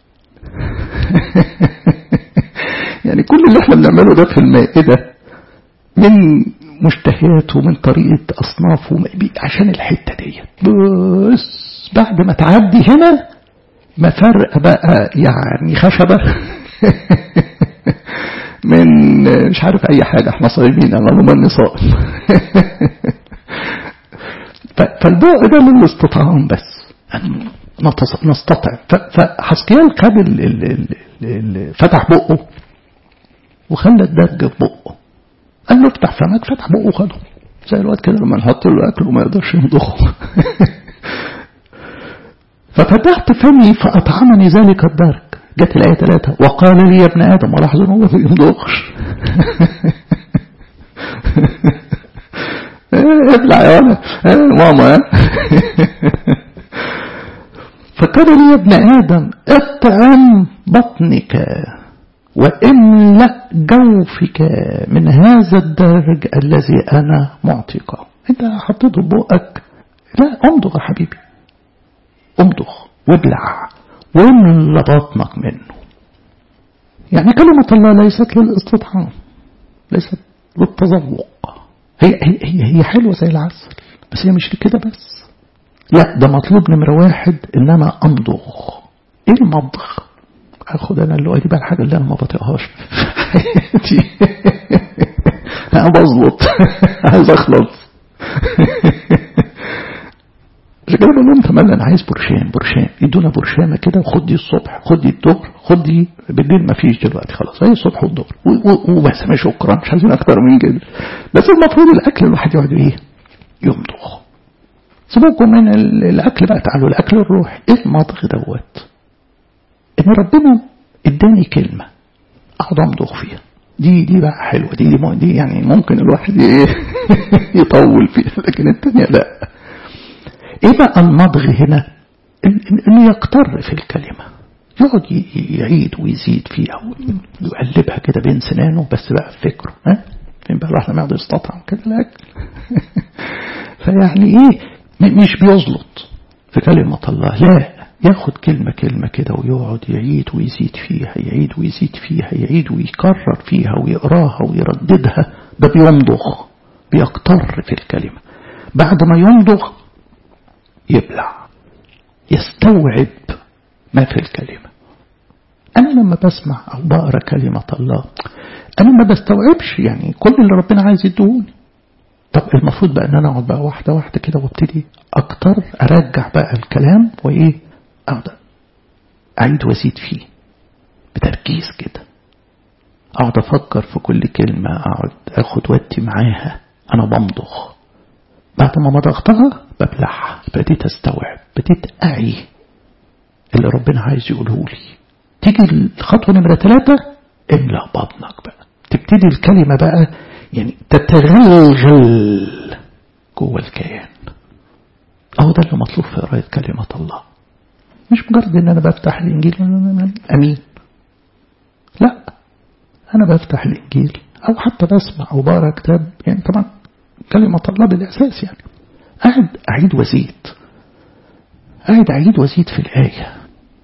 يعني كل اللي احنا بنعمله ده في المائده من مشتهيات ومن طريقه اصناف عشان الحته ديت بس بعد ما تعدي هنا ما فرق بقى يعني خشبه من مش عارف اي حاجة احنا صايمين انا من صائم فالبوء ده للاستطعام بس نستطعم فحسكيال خد ال ال ال ال فتح بقه وخلى الدرج في بقه قال له افتح فمك فتح بقه وخده زي الوقت كده لما نحط له اكل وما يقدرش يمضخه ففتحت فمي فأطعمني ذلك الدرج جت الآية ثلاثة وقال لي يا ابن آدم ولاحظوا هو ما يمضغش ابلع يا ولد ماما فقال لي يا ابن آدم اطعم بطنك واملأ جوفك من هذا الدرج الذي أنا معطيك انت حطيته بقك لا امضغ يا حبيبي امضغ وابلع واملى بطنك منه يعني كلمة الله ليست للاستطعام ليست للتذوق هي, هي, هي حلوة زي العسل بس هي مش كده بس لا ده مطلوب نمرة واحد ان انا امضغ ايه المضغ اخد انا اللي دي بقى الحاجة اللي انا ما بطيقهاش في حياتي انا بزلط عايز اخلص عشان كده بقول لهم تمام انا عايز برشام برشام يدونا برشامه كده وخد دي الصبح خد دي الظهر خد دي بالليل ما فيش دلوقتي خلاص هي الصبح والظهر وبس ما شكرا مش عايزين اكتر من كده بس المفروض الاكل الواحد يقعد ايه يمضغ سيبوكم من الاكل بقى تعالوا الاكل الروحي ايه المضغ دوت ان ربنا اداني كلمه اقعد امضغ فيها دي دي بقى حلوه دي دي, دي يعني ممكن الواحد يطول فيها لكن الثانيه لا ايه بقى المضغ هنا انه يقتر في الكلمة يقعد يعيد ويزيد فيها ويقلبها كده بين سنانه بس بقى في فكره ها فين بقى الواحد لما يقعد يستطعم كده الأكل فيعني إيه مش بيزلط في كلمة الله لا ياخد كلمة كلمة كده ويقعد يعيد ويزيد فيها يعيد ويزيد فيها يعيد ويكرر فيها ويقراها ويرددها ده بيمضغ بيقتر في الكلمة بعد ما يمضغ يبلع يستوعب ما في الكلمة أنا لما بسمع أو بقرأ كلمة الله أنا ما بستوعبش يعني كل اللي ربنا عايز يدوني طب المفروض بقى أن أنا أقعد بقى واحدة واحدة كده وابتدي أكتر أرجع بقى الكلام وإيه أقعد أعيد وأزيد فيه بتركيز كده أقعد أفكر في كل كلمة أقعد أخد ودي معاها أنا بمضغ بعد ما مضغتها ببلعها بديت أستوعب بديت أعي اللي ربنا عايز يقوله لي تيجي الخطوة نمرة ثلاثة املأ بطنك بقى تبتدي الكلمة بقى يعني تتغلغل جوه الكيان أهو ده اللي مطلوب في قراية كلمة الله مش مجرد ان انا بفتح الانجيل امين لا انا بفتح الانجيل او حتى بسمع او بقرا كتاب يعني طبعا كلمة الله بالاساس يعني قاعد اعيد وازيد قاعد اعيد وازيد في الايه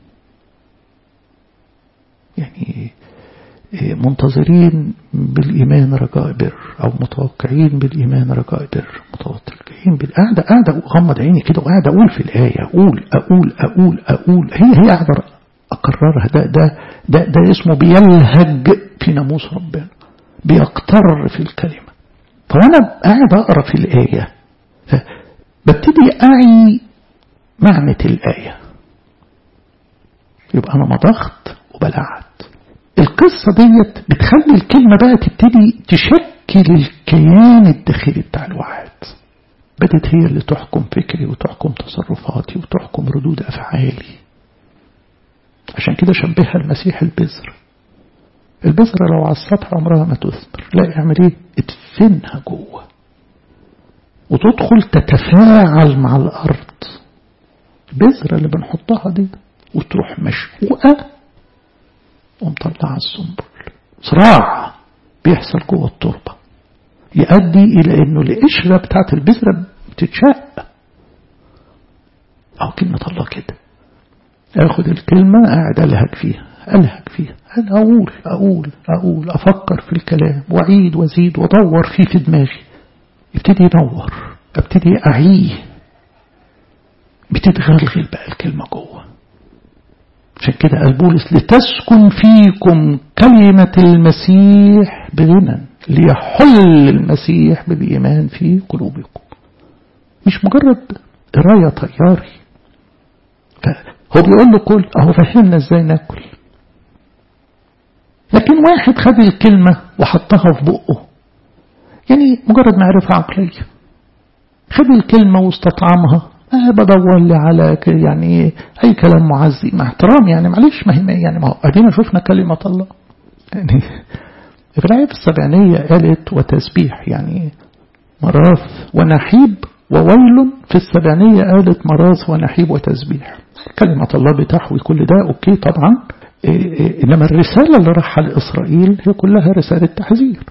يعني منتظرين بالإيمان رجاء بر أو متوقعين بالإيمان رجاء بر متوقعين بالقعدة قاعدة أغمض عيني كده وقاعد أقول في الآية أقول أقول أقول أقول هي هي قاعدة أكررها ده ده ده ده اسمه بيلهج في ناموس ربنا بيقتر في الكلمة فأنا قاعد أقرأ في الآية ببتدي أعي معنى الآية يبقى أنا مضغت وبلعت القصة ديت بتخلي الكلمة بقى تبتدي تشكل الكيان الداخلي بتاع الواحد بدت هي اللي تحكم فكري وتحكم تصرفاتي وتحكم ردود أفعالي عشان كده شبهها المسيح البذر البذرة لو على السطح عمرها ما تثمر لا يعمل ايه ادفنها جوه وتدخل تتفاعل مع الأرض البذرة اللي بنحطها دي وتروح مشقوقة ومطلع السنبل صراع بيحصل جوه التربة يؤدي إلى أنه القشرة بتاعت البذرة بتتشق أو كلمة الله كده أخد الكلمة قاعد ألهج فيها ألهج فيها أنا أقول أقول أقول أفكر في الكلام وأعيد وأزيد وأدور فيه في دماغي يبتدي ينور ابتدي أعيه بتتغلغل بقى الكلمة جوه عشان كده قال بولس لتسكن فيكم كلمة المسيح بغنى ليحل المسيح بالإيمان في قلوبكم مش مجرد قراية طياري هو بيقول له كل اهو فهمنا ازاي ناكل لكن واحد خد الكلمة وحطها في بقه يعني مجرد معرفة عقلية خد الكلمة واستطعمها أه بدور لي على يعني أي كلام معزي مع احترام يعني معلش ما هي يعني ما هو أدينا شفنا كلمة الله يعني في الآية السبعينية قالت وتسبيح يعني مراث ونحيب وويل في السبعينية قالت مراث ونحيب وتسبيح كلمة الله بتحوي كل ده أوكي طبعا إنما الرسالة اللي راحها لإسرائيل هي كلها رسالة تحذير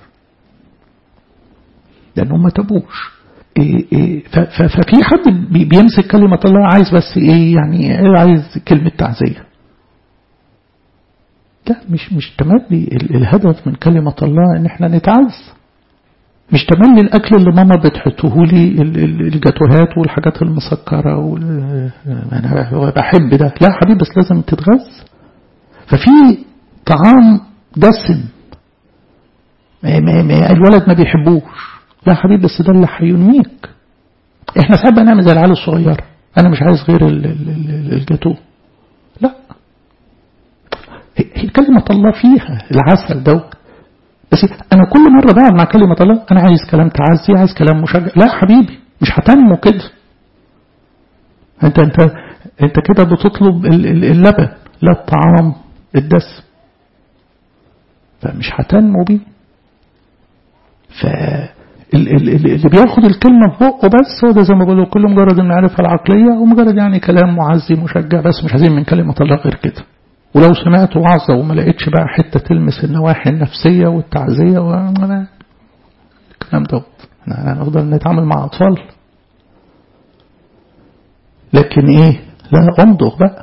لأنهم ما تبوش ففي حد بيمسك كلمة الله عايز بس ايه يعني عايز كلمة تعزية لا مش مش تملي الهدف من كلمة الله ان احنا نتعز مش تملي الاكل اللي ماما بتحطه لي الجاتوهات والحاجات المسكرة انا بحب ده لا حبيبي بس لازم تتغذى ففي طعام دسم الولد ما بيحبوش لا حبيبي بس ده اللي هينميك احنا ساعات بنعمل زي العيال الصغيره انا مش عايز غير الجاتو لا هي كلمة الله فيها العسل دوت بس انا كل مرة بقعد مع كلمة الله انا عايز كلام تعزي عايز كلام مشجع لا حبيبي مش هتنمو كده انت انت انت كده بتطلب اللبن لا الطعام الدسم فمش هتنمو بيه ف اللي بياخد الكلمة في بقه بس هو ده زي ما بقولوا كله مجرد المعرفة العقلية ومجرد يعني كلام معزي مشجع بس مش عايزين من كلمة الله غير كده ولو سمعت وعظة وما لقيتش بقى حتة تلمس النواحي النفسية والتعزية وما الكلام دوت احنا هنفضل نتعامل مع أطفال لكن إيه لا أمضغ بقى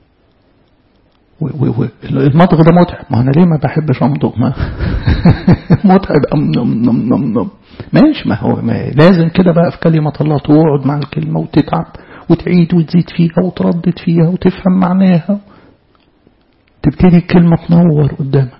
المضغ ده متعب ما أنا ليه ما بحبش أمضغ ما متعب أم نم نم نم نم ماشي ما هو ما لازم كده بقى في كلمة الله تقعد مع الكلمة وتتعب وتعيد وتزيد فيها وتردد فيها وتفهم معناها تبتدي الكلمة تنور قدامك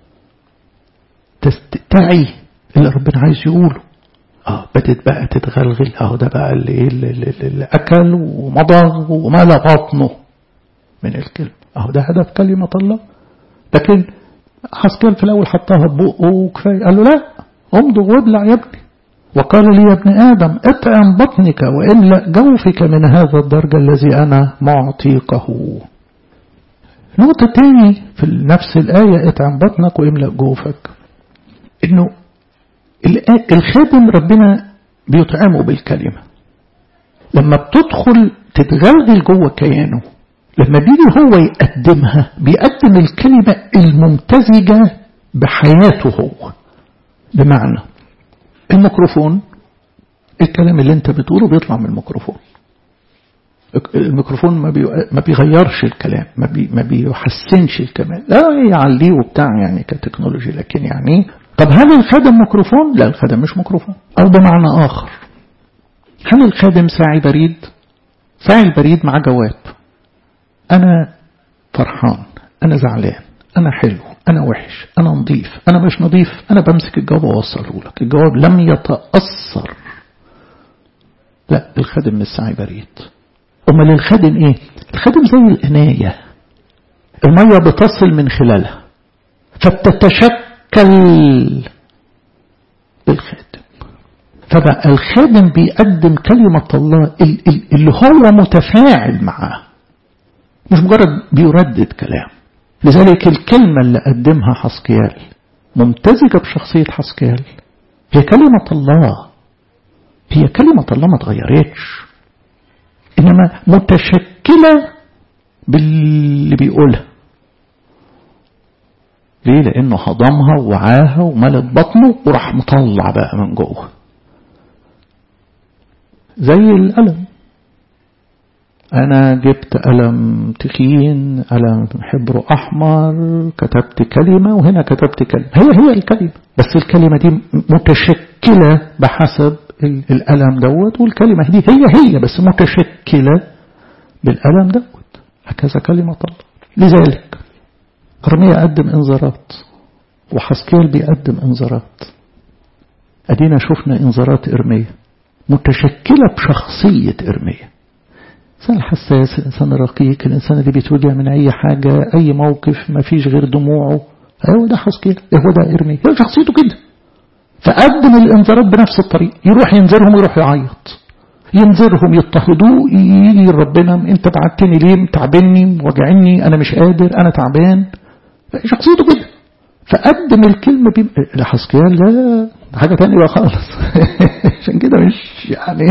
تعي اللي ربنا عايز يقوله اه بدت بقى تتغلغل اهو ده بقى اللي, اللي, اللي, اللي اكل ومضغ وملا بطنه من الكلمة اهو ده هدف كلمة الله لكن حسكيل في الاول حطها ببقه وكفايه قال له لا امضغ وابلع يا ابني وقال لي يا ابن آدم اطعم بطنك واملأ جوفك من هذا الدرج الذي أنا معطيكه نقطة تاني في نفس الآية اطعم بطنك واملأ جوفك انه الخادم ربنا بيطعمه بالكلمة لما بتدخل تتغلغل جوه كيانه لما بيجي هو يقدمها بيقدم الكلمة الممتزجة بحياته هو بمعنى الميكروفون الكلام اللي انت بتقوله بيطلع من الميكروفون الميكروفون ما, بي... ما بيغيرش الكلام ما, بي... ما بيحسنش الكلام لا يعليه وبتاع يعني كتكنولوجي لكن يعني طب هل الخادم ميكروفون لا الخادم مش ميكروفون او بمعنى اخر هل الخادم ساعي بريد ساعي البريد مع جواب انا فرحان انا زعلان انا حلو أنا وحش أنا نظيف أنا مش نظيف أنا بمسك الجواب وأوصله لك الجواب لم يتأثر لا الخادم مش ساعي بريد أمال الخادم إيه الخادم زي الإناية المية بتصل من خلالها فبتتشكل بالخادم فبقى الخادم بيقدم كلمة الله اللي هو متفاعل معاه مش مجرد بيردد كلام لذلك الكلمة اللي قدمها حسكيال ممتزجة بشخصية حسكيال هي كلمة الله هي كلمة الله ما تغيرتش إنما متشكلة باللي بيقولها ليه لأنه هضمها ووعاها وملت بطنه وراح مطلع بقى من جوه زي القلم أنا جبت قلم تخين قلم حبره أحمر كتبت كلمة وهنا كتبت كلمة هي هي الكلمة بس الكلمة دي متشكلة بحسب القلم دوت والكلمة دي هي هي بس متشكلة بالقلم دوت هكذا كلمة الله لذلك أرميا قدم إنذارات وحسكيل بيقدم إنذارات أدينا شفنا إنذارات إرميا متشكلة بشخصية إرميا الإنسان الحساس الإنسان الرقيق الإنسان اللي بيتوجع من أي حاجة أي موقف ما فيش غير دموعه هو ده حسكيل هو ده إرمي هو شخصيته كده فقدم الإنذارات بنفس الطريق يروح ينذرهم ويروح يعيط ينذرهم يضطهدوه يجي ربنا انت بعتني ليه تعبني وجعني انا مش قادر انا تعبان شخصيته كده فقدم الكلمة بي... لحسكيال لا حاجة تانية بقى خالص عشان كده مش يعني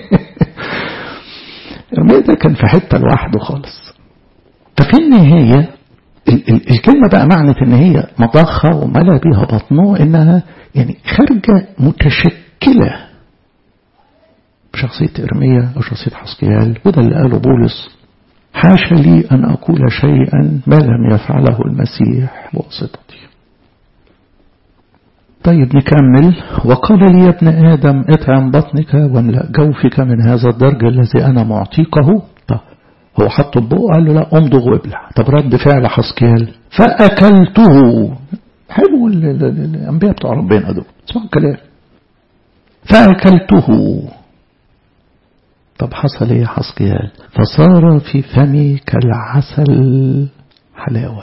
الرمية ده كان في حتة لوحده خالص ففي النهاية ال ال الكلمة بقى معنى ان هي مضخة وملا بيها بطنه انها يعني خارجة متشكلة بشخصية إرميا أو شخصية حسكيال وده اللي قاله بولس حاشا لي أن أقول شيئا ما لم يفعله المسيح بواسطتي طيب نكمل وقال لي يا ابن آدم اطعم بطنك واملأ جوفك من هذا الدرج الذي أنا معطيكه طب هو حطه بقه قال له لا امضغ وابلع طب رد فعل حسكيال فأكلته حلو الأنبياء بتوع ربنا دول اسمعوا الكلام فأكلته طب حصل ايه حسقيال فصار في فمي كالعسل حلاوة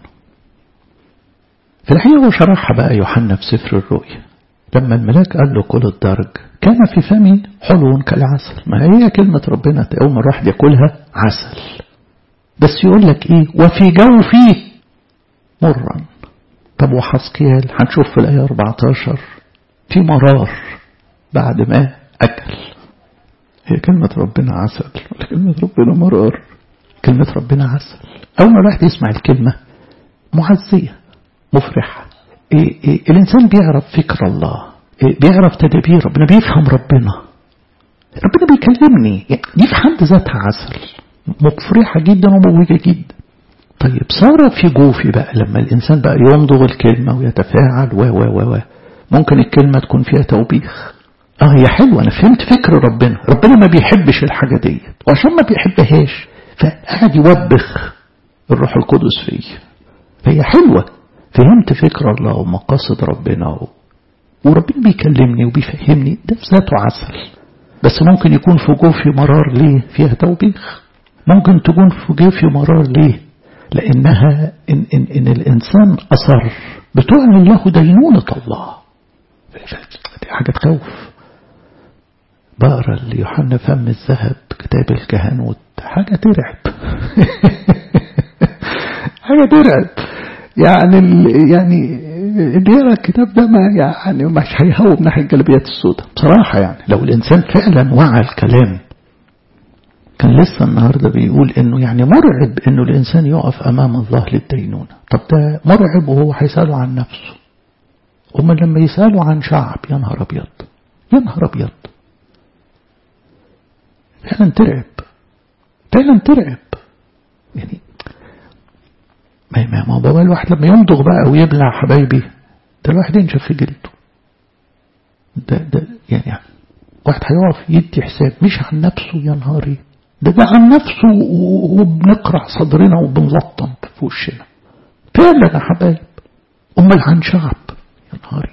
في الحقيقة هو شرحها بقى يوحنا في سفر الرؤيا لما الملاك قال له كل الدرج كان في فمي حلو كالعسل ما هي كلمة ربنا أول ما الواحد ياكلها عسل بس يقول لك ايه وفي جوفي مرا طب وحسقيال هنشوف في الآية 14 في مرار بعد ما أكل هي كلمة ربنا عسل ولا كلمة ربنا مرار كلمة ربنا عسل أول ما الواحد يسمع الكلمة معزية مفرحة إيه إيه الإنسان بيعرف فكر الله بيعرف تدابير ربنا بيفهم ربنا ربنا بيكلمني يعني دي في حد ذاتها عسل مفرحة جدا ومبهجة جدا طيب صار في جوفي بقى لما الإنسان بقى يمضغ الكلمة ويتفاعل و و و ممكن الكلمة تكون فيها توبيخ اه هي حلوة أنا فهمت فكر ربنا ربنا ما بيحبش الحاجة ديت وعشان ما بيحبهاش فقعد يوبخ الروح القدس فيه فهي حلوة فهمت فكر الله ومقاصد ربنا و... وربنا بيكلمني وبيفهمني ده في ذاته عسل بس ممكن يكون في جوفي مرار ليه فيها توبيخ ممكن تكون في جوفي مرار ليه لأنها إن, إن, إن الإنسان أصر بتعلن له دينونة الله دي حاجة تخوف بقرا ليوحنا فم الذهب كتاب الكهنوت حاجة ترعب حاجة ترعب يعني ال يعني اللي يقرا الكتاب ده ما يعني مش هيهوب ناحية الجلبيات السوداء بصراحة يعني لو الإنسان فعلا وعى الكلام كان لسه النهاردة بيقول انه يعني مرعب انه الانسان يقف امام الله للدينونة طب ده مرعب وهو هيسأله عن نفسه هما لما يسألوا عن شعب يا نهار ابيض يا نهار ابيض فعلا ترعب فعلا ترعب يعني ما ما ما بابا الواحد لما يمضغ بقى ويبلع حبايبي ده الواحد ينشف في جلده ده ده يعني واحد هيقف يدي حساب مش عن نفسه يا نهاري ده ده عن نفسه وبنقرع صدرنا وبنلطم في وشنا فعلا يا حبايب امال عن شعب يا نهاري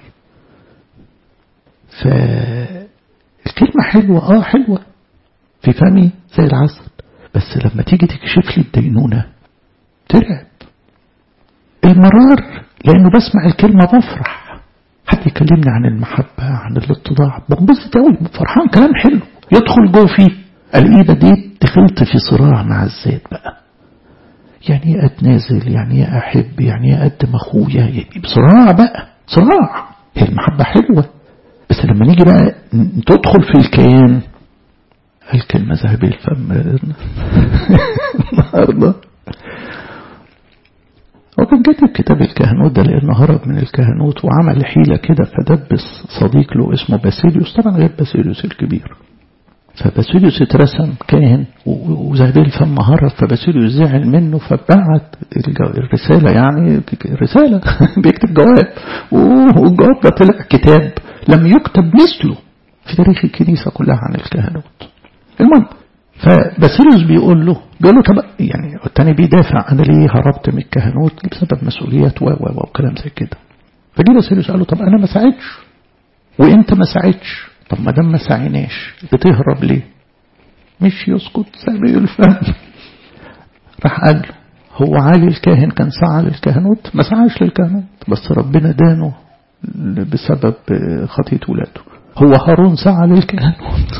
فالكلمة حلوة اه حلوة في فمي زي العسل بس لما تيجي تكشف لي الدينونة ترعب المرار لانه بسمع الكلمة بفرح حد يكلمني عن المحبة عن الاتضاع بنبسط قوي فرحان كلام حلو يدخل جوفي الايده دي دخلت في صراع مع الذات بقى يعني ايه اتنازل يعني ايه احب يعني ايه اقدم اخويا يعني بصراع بقى صراع هي المحبة حلوة بس لما نيجي بقى تدخل في الكيان الكلمة ذهبي الفم النهارده هو كان كاتب كتاب الكهنوت ده لأنه هرب من الكهنوت وعمل حيلة كده فدبس صديق له اسمه باسيليوس طبعا غير باسيليوس الكبير فباسيليوس اترسم كاهن وزهبيل الفم هرب فباسيليوس زعل منه فبعت الرسالة يعني رسالة بيكتب جواب والجواب ده طلع كتاب لم يكتب مثله في تاريخ الكنيسة كلها عن الكهنوت المهم فباسيليوس بيقول له بيقول له طب يعني التاني بيدافع انا ليه هربت من الكهنوت بسبب مسؤوليات و و وكلام زي كده فجي باسيليوس قال له طب انا ما ساعدش وانت ما ساعدش طب ما دام ما سعيناش بتهرب ليه مش يسكت سامي الفهم راح قال له هو علي الكاهن كان سعى للكهنوت ما سعاش للكهنوت بس ربنا دانه بسبب خطية ولاده هو هارون سعى للكهنوت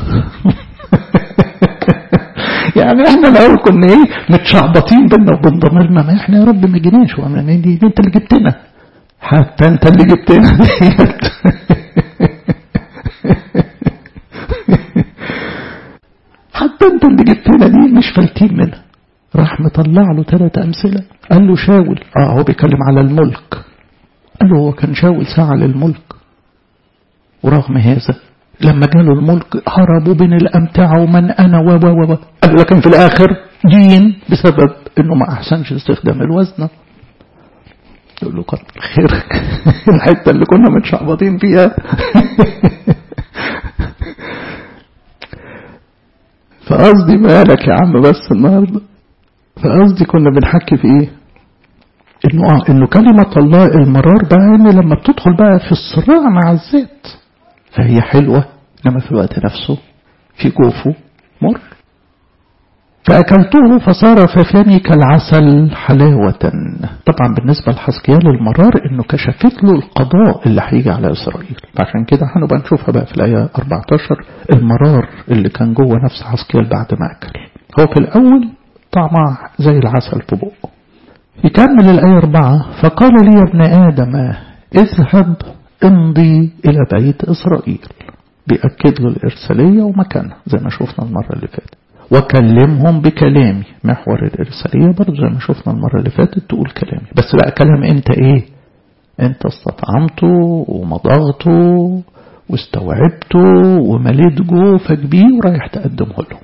يعني احنا الاول كنا ايه متشعبطين بينا وبين ضميرنا ما احنا يا رب ما جيناش دي, دي انت اللي جبتنا حتى انت اللي جبتنا ديت حتى انت اللي جبتنا دي مش فايتين منها راح مطلع له ثلاث أمثلة قال له شاول اه هو بيتكلم على الملك قال له هو كان شاول ساعة للملك ورغم هذا لما جاله الملك هربوا بين الأمتعة ومن أنا و و و قال له لكن في الآخر دين بسبب إنه ما أحسنش استخدام الوزن يقول له كتر خيرك الحتة اللي كنا متشعبطين فيها فقصدي مالك يا عم بس النهارده فقصدي كنا بنحكي في ايه انه اه انه كلمة الله المرار بقى ان لما بتدخل بقى في الصراع مع الذات فهي حلوة انما في الوقت نفسه في جوفه مر فأكلته فصار في فمي كالعسل حلاوة طبعا بالنسبة لحسكيال المرار انه كشفت له القضاء اللي هيجي على إسرائيل عشان كده هنبقى نشوفها بقى في الآية 14 المرار اللي كان جوه نفس حسكيال بعد ما أكل هو في الأول طعمه زي العسل في بقه يكمل الآية 4 فقال لي يا ابن آدم اذهب امضي إلى بيت إسرائيل بيأكد له الإرسالية ومكانها زي ما شفنا المرة اللي فاتت وكلمهم بكلامي محور الإرسالية برضه زي ما شفنا المرة اللي فاتت تقول كلامي بس بقى كلام انت ايه انت استطعمته ومضغته واستوعبته ومليت جوفك بيه ورايح تقدمه له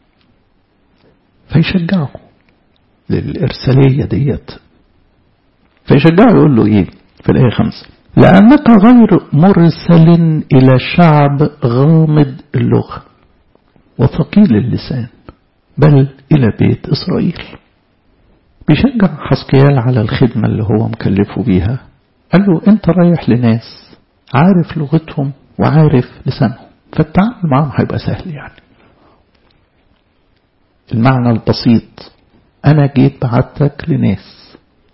فيشجعه للإرسالية ديت فيشجعه يقول له إيه في الآية خمسة لأنك غير مرسل إلى شعب غامض اللغة وثقيل اللسان بل إلى بيت إسرائيل بيشجع حسكيال على الخدمة اللي هو مكلفه بيها قال له أنت رايح لناس عارف لغتهم وعارف لسانهم فالتعامل معهم هيبقى سهل يعني المعنى البسيط أنا جيت بعتك لناس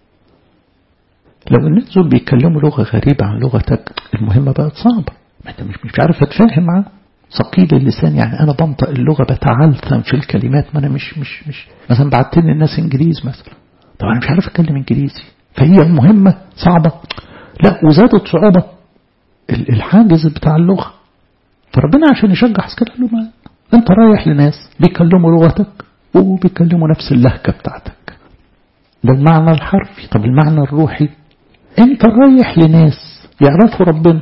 لو الناس دول بيتكلموا لغة غريبة عن لغتك المهمة بقت صعبة ما انت مش مش عارف اتفاهم معاهم ثقيل اللسان يعني انا بنطق اللغة بتعلثم في الكلمات ما انا مش مش مش مثلا بعتني الناس انجليز مثلا طب انا مش عارف اتكلم انجليزي فهي المهمة صعبة لا وزادت صعوبة الحاجز بتاع اللغة فربنا عشان يشجع عسكري قال له ما انت رايح لناس بيكلموا لغتك وبيكلموا نفس اللهجة بتاعتك ده المعنى الحرفي طب المعنى الروحي انت رايح لناس يعرفوا ربنا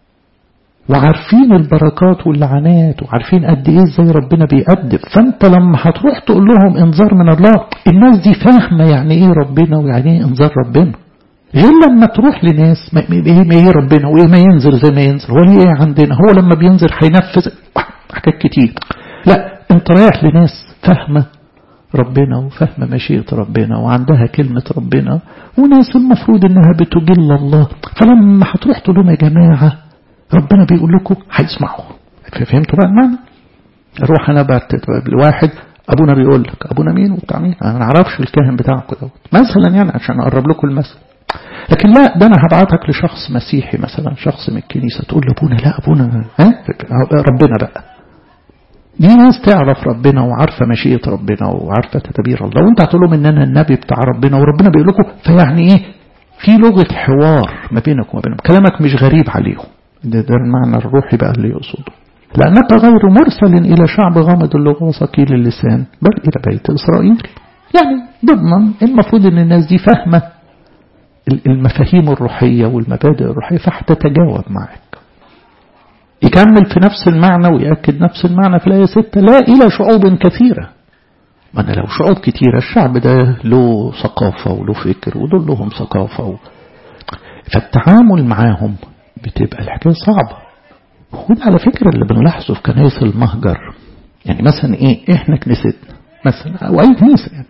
وعارفين البركات واللعنات وعارفين قد ايه ازاي ربنا بيقدم فانت لما هتروح تقول لهم انذار من الله الناس دي فاهمه يعني ايه ربنا ويعني ايه انذار ربنا غير لما تروح لناس ما ايه ربنا وايه ما ينزل زي ما ينزل هو ايه عندنا هو لما بينزل هينفذ حاجات كتير لا انت رايح لناس فاهمه ربنا وفاهمه مشيئه ربنا وعندها كلمه ربنا وناس المفروض انها بتجل الله فلما هتروح تقول لهم يا جماعه ربنا بيقول لكم هيسمعوا فهمتوا بقى المعنى اروح انا بعتت لواحد ابونا بيقول لك ابونا مين وبتاع مين انا ما اعرفش الكاهن بتاعكم دوت مثلا يعني عشان اقرب لكم المثل لكن لا ده انا هبعتك لشخص مسيحي مثلا شخص من الكنيسه تقول لابونا لا ابونا ها ربنا بقى دي ناس تعرف ربنا وعارفه مشيئه ربنا وعارفه تدابير الله وانت هتقول لهم ان انا النبي بتاع ربنا وربنا بيقول لكم فيعني ايه في لغه حوار ما بينك وما بينهم كلامك مش غريب عليهم ده, ده المعنى الروحي بقى اللي يقصده لأنك غير مرسل إلى شعب غامض اللغة وثقيل اللسان بل إلى بيت إسرائيل يعني ضمنا المفروض أن الناس دي فاهمة المفاهيم الروحية والمبادئ الروحية فهتتجاوب معك يكمل في نفس المعنى ويأكد نفس المعنى في الآية 6 لا إلى شعوب كثيرة ما أنا لو شعوب كثيرة الشعب ده له ثقافة وله فكر ودول لهم ثقافة و... فالتعامل معاهم بتبقى الحكاية صعبة وده على فكرة اللي بنلاحظه في كنايس المهجر يعني مثلا ايه احنا كنيستنا مثلا او اي كنيسة يعني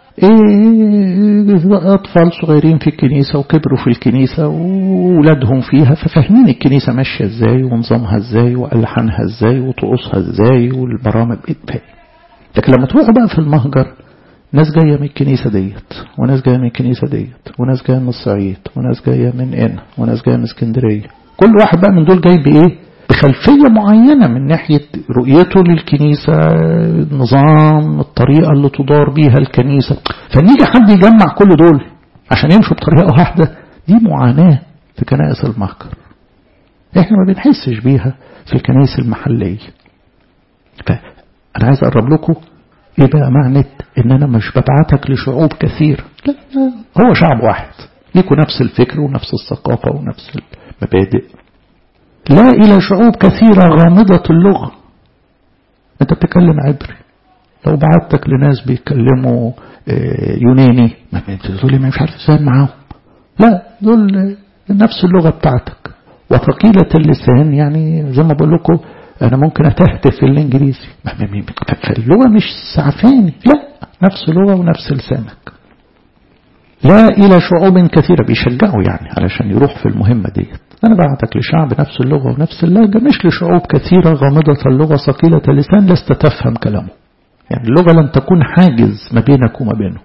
ايه اطفال صغيرين في الكنيسة وكبروا في الكنيسة وولادهم فيها ففاهمين الكنيسة ماشية ازاي ونظامها ازاي والحانها ازاي وطقوسها ازاي والبرامج ايه لكن لما تروحوا بقى في المهجر ناس جاية من الكنيسة ديت وناس جاية من الكنيسة ديت وناس جاية من الصعيد وناس جاية من هنا وناس جاية من اسكندرية كل واحد بقى من دول جاي بإيه بخلفية معينة من ناحية رؤيته للكنيسة النظام الطريقة اللي تدار بيها الكنيسة فنيجي حد يجمع كل دول عشان يمشوا بطريقة واحدة دي معاناة في كنائس المهجر احنا ما بنحسش بيها في الكنائس المحلية فأنا عايز أقرب لكم ايه بقى معنى ان انا مش ببعتك لشعوب كثير لا هو شعب واحد ليكوا نفس الفكر ونفس الثقافة ونفس المبادئ لا إلى شعوب كثيرة غامضة اللغة أنت بتتكلم عبري لو بعتك لناس بيتكلموا يوناني ما تقول لي مش عارف ازاي معاهم لا دول نفس اللغة بتاعتك وثقيلة اللسان يعني زي ما بقول لكم أنا ممكن أتهتف في الإنجليزي فاللغة مش سعفاني لا نفس لغة ونفس لسانك لا إلى شعوب كثيرة بيشجعوا يعني علشان يروح في المهمة ديت أنا بعتك لشعب نفس اللغة ونفس اللهجة مش لشعوب كثيرة غامضة اللغة ثقيلة اللسان لست تفهم كلامه يعني اللغة لن تكون حاجز ما بينك وما بينه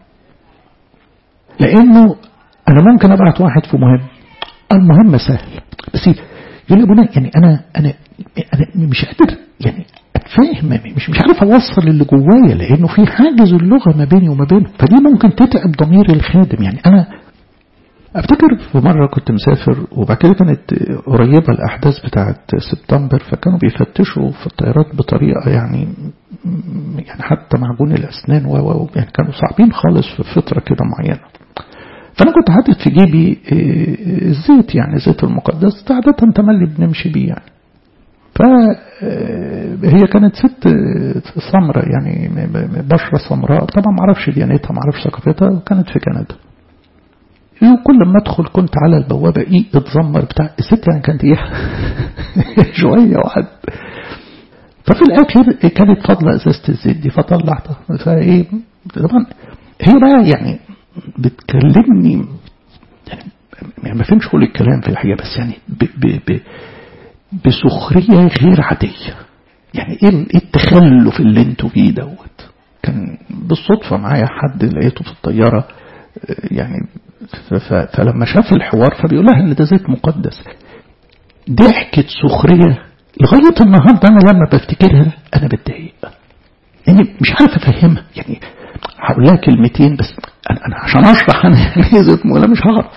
لأنه أنا ممكن أبعت واحد في مهم المهمة سهل بس يقول لي أبونا يعني أنا أنا أنا مش قادر يعني أتفاهم مش مش عارف أوصل اللي جوايا لأنه في حاجز اللغة ما بيني وما بينه فدي ممكن تتعب ضمير الخادم يعني أنا افتكر في مرة كنت مسافر وبعد كده كانت قريبة الأحداث بتاعة سبتمبر فكانوا بيفتشوا في الطيارات بطريقة يعني يعني حتى معجون الأسنان و يعني كانوا صعبين خالص في فترة كده معينة فأنا كنت حاطط في جيبي الزيت يعني الزيت المقدس عادة تملي بنمشي بيه يعني فهي كانت ست سمراء يعني بشرة سمراء طبعا ما اعرفش ديانتها ما اعرفش ثقافتها كانت في كندا وكل ما ادخل كنت على البوابة ايه اتذمر بتاع الست يعني كانت ايه شوية واحد ففي الاخر كانت فاضلة ازازة الزيت دي فطلعتها فايه طبعا هي بقى يعني بتكلمني يعني, يعني ما فهمش كل الكلام في الحقيقة بس يعني ب ب ب بسخرية غير عادية يعني ايه التخلف اللي انتوا فيه دوت كان بالصدفة معايا حد لقيته في الطيارة يعني فلما شاف الحوار فبيقول لها ان ده زيت مقدس ضحكة سخرية لغاية النهاردة أنا لما بفتكرها أنا بتضايق يعني مش عارف أفهمها يعني هقول لها كلمتين بس أنا, أنا عشان أشرح أنا يعني إيه زيت ولا مش هعرف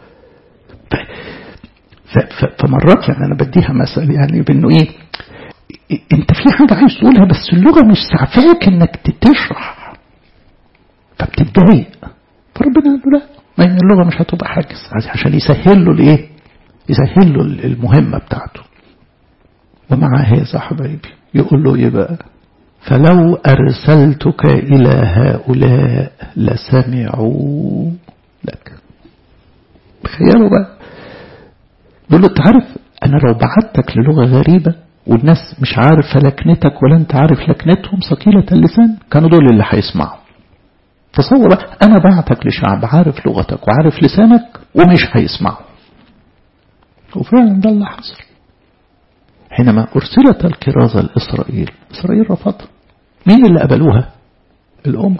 فمرات يعني أنا بديها مثل يعني بأنه إيه أنت في حاجة عايز تقولها بس اللغة مش سعفاك إنك تشرح فبتتضايق فربنا قال له لا ما هي اللغة مش هتبقى حاجز عشان يسهل له الإيه يسهل له المهمة بتاعته ومع هذا حبايبي يقول له إيه بقى فلو أرسلتك إلى هؤلاء لسمعوا لك تخيلوا بقى يقول له أنت عارف أنا لو بعتك للغة غريبة والناس مش عارفة لكنتك ولا أنت عارف لكنتهم ثقيلة اللسان كانوا دول اللي هيسمعوا تصور بقى أنا بعتك لشعب عارف لغتك وعارف لسانك ومش هيسمعوا وفعلا ده اللي حصل حينما أرسلت الكرازة لإسرائيل إسرائيل رفضها مين اللي قبلوها الأمم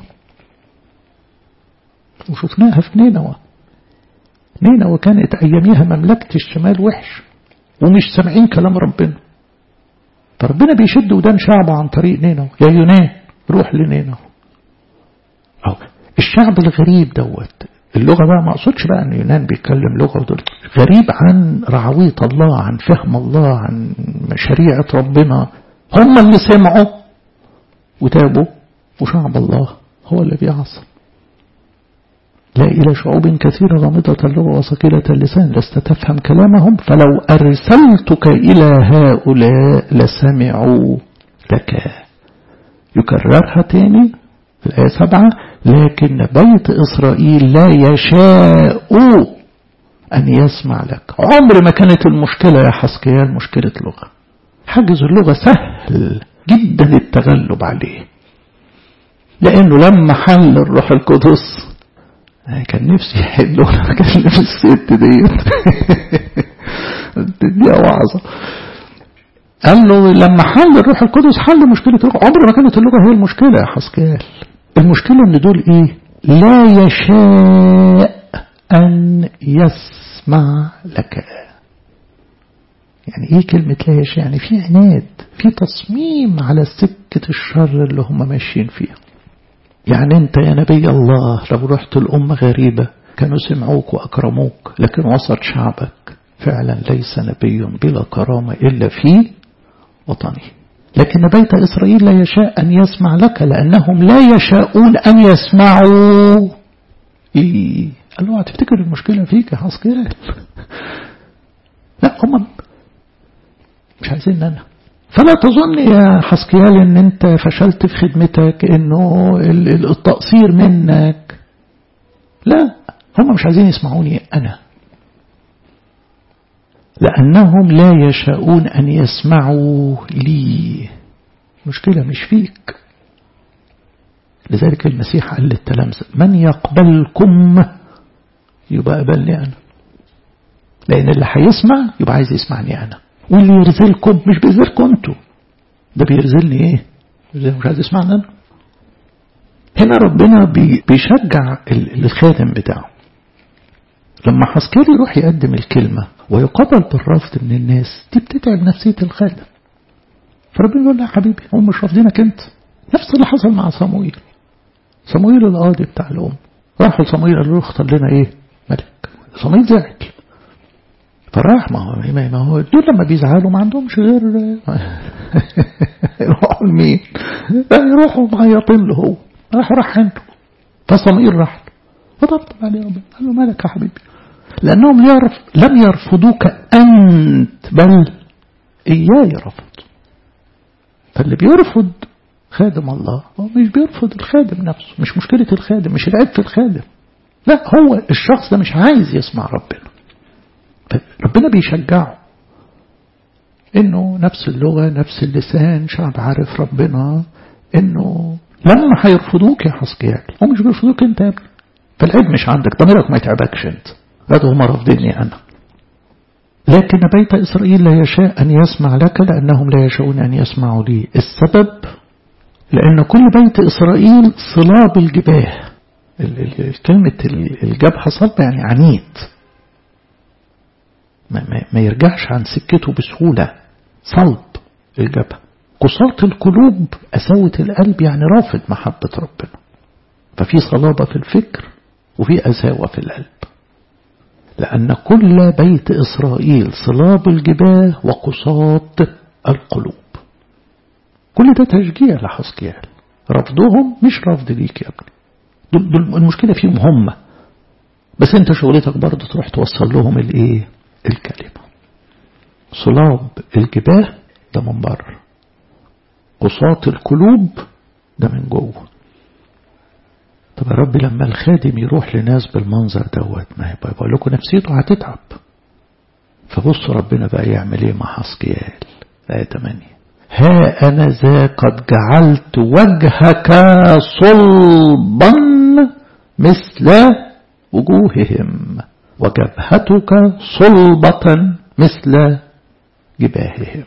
وشفناها في نينوى نينوى كانت أياميها مملكة الشمال وحش ومش سامعين كلام ربنا فربنا بيشد ودان شعبه عن طريق نينوى يا يونان روح لنينوى أو الشعب الغريب دوت اللغة بقى ما أقصدش بقى أن يونان بيتكلم لغة ودول غريب عن رعوية الله عن فهم الله عن شريعة ربنا هم اللي سمعوا وتابوا وشعب الله هو اللي بيعصى لا إلى شعوب كثيرة غامضة اللغة وثقيلة اللسان لست تفهم كلامهم فلو أرسلتك إلى هؤلاء لسمعوا لك يكررها تاني في الآية سبعة لكن بيت إسرائيل لا يشاء أن يسمع لك عمر ما كانت المشكلة يا حسكيال مشكلة لغة حجز اللغة سهل جدا التغلب عليه لأنه لما حل الروح القدس كان نفسي يحلوا أنا كان نفسي الست ديت تديها وعظة قال له لما حل الروح القدس حل مشكلة اللغة عمر ما كانت اللغة هي المشكلة يا حسكيال المشكلة ان دول ايه لا يشاء ان يسمع لك يعني ايه كلمة لا يشاء يعني في عناد في تصميم على سكة الشر اللي هم ماشيين فيها يعني انت يا نبي الله لو رحت الأمة غريبة كانوا سمعوك وأكرموك لكن وسط شعبك فعلا ليس نبي بلا كرامة إلا في وطنه لكن بيت إسرائيل لا يشاء أن يسمع لك لأنهم لا يشاءون أن يسمعوا إيه قال له هتفتكر المشكلة فيك يا حسكيال لا هم مش عايزين أنا فلا تظن يا حسكيال ان انت فشلت في خدمتك انه التقصير منك لا هم مش عايزين يسمعوني انا لأنهم لا يشاءون أن يسمعوا لي مشكلة مش فيك لذلك المسيح قال للتلامذة من يقبلكم يبقى قبلني أنا لأن اللي هيسمع يبقى عايز يسمعني أنا واللي يرزلكم مش بيرزلكم انتوا ده بيرزلني ايه مش عايز يسمعني أنا هنا ربنا بيشجع الخادم بتاعه لما حسكيل يروح يقدم الكلمة ويقابل بالرفض من الناس دي بتتعب نفسية الخادم فربنا يقول له يا حبيبي هم مش رافضينك انت نفس اللي حصل مع صمويل صمويل القاضي بتاع الأم راحوا لصمويل قالوا له اختار لنا ايه ملك صمويل زعل فراح ما هو ما هو دول لما بيزعلوا ما عندهمش غير يروحوا لمين يروحوا معيطين له هو راح راح عنده فصمويل راح فطبطب عليه ربنا قال له مالك يا حبيبي لأنهم يعرف لم يرفضوك أنت بل إياي رفض فاللي بيرفض خادم الله هو مش بيرفض الخادم نفسه مش مشكلة الخادم مش العيب في الخادم لا هو الشخص ده مش عايز يسمع ربنا ربنا بيشجعه انه نفس اللغة نفس اللسان شعب عارف ربنا انه لما هيرفضوك يا حسكيال هم مش بيرفضوك انت يا ابني فالعيب مش عندك ضميرك ما يتعبكش انت هذا هم رافضيني انا لكن بيت إسرائيل لا يشاء أن يسمع لك لأنهم لا يشاءون أن يسمعوا لي السبب لأن كل بيت إسرائيل صلاب الجباه كلمة الجبهة صلب يعني عنيد ما, ما يرجعش عن سكته بسهولة صلب الجبهة قساط القلوب أساوة القلب يعني رافض محبة ربنا ففي صلابة في الفكر وفي أساوة في القلب لأن كل بيت إسرائيل صلاب الجباه وقساط القلوب كل ده تشجيع لحسكيال رفضهم مش رفض ليك يا ابني دول, دول المشكلة فيهم هم بس انت شغلتك برضه تروح توصل لهم الايه الكلمة صلاب الجباه ده من بره قساط القلوب ده من جوه طب يا رب لما الخادم يروح لناس بالمنظر دوت ما يبقى بقول لكم نفسيته هتتعب فبص ربنا بقى يعمل ايه مع حسكيال آية 8 ها أنا ذا قد جعلت وجهك صلبا مثل وجوههم وجبهتك صلبة مثل جباههم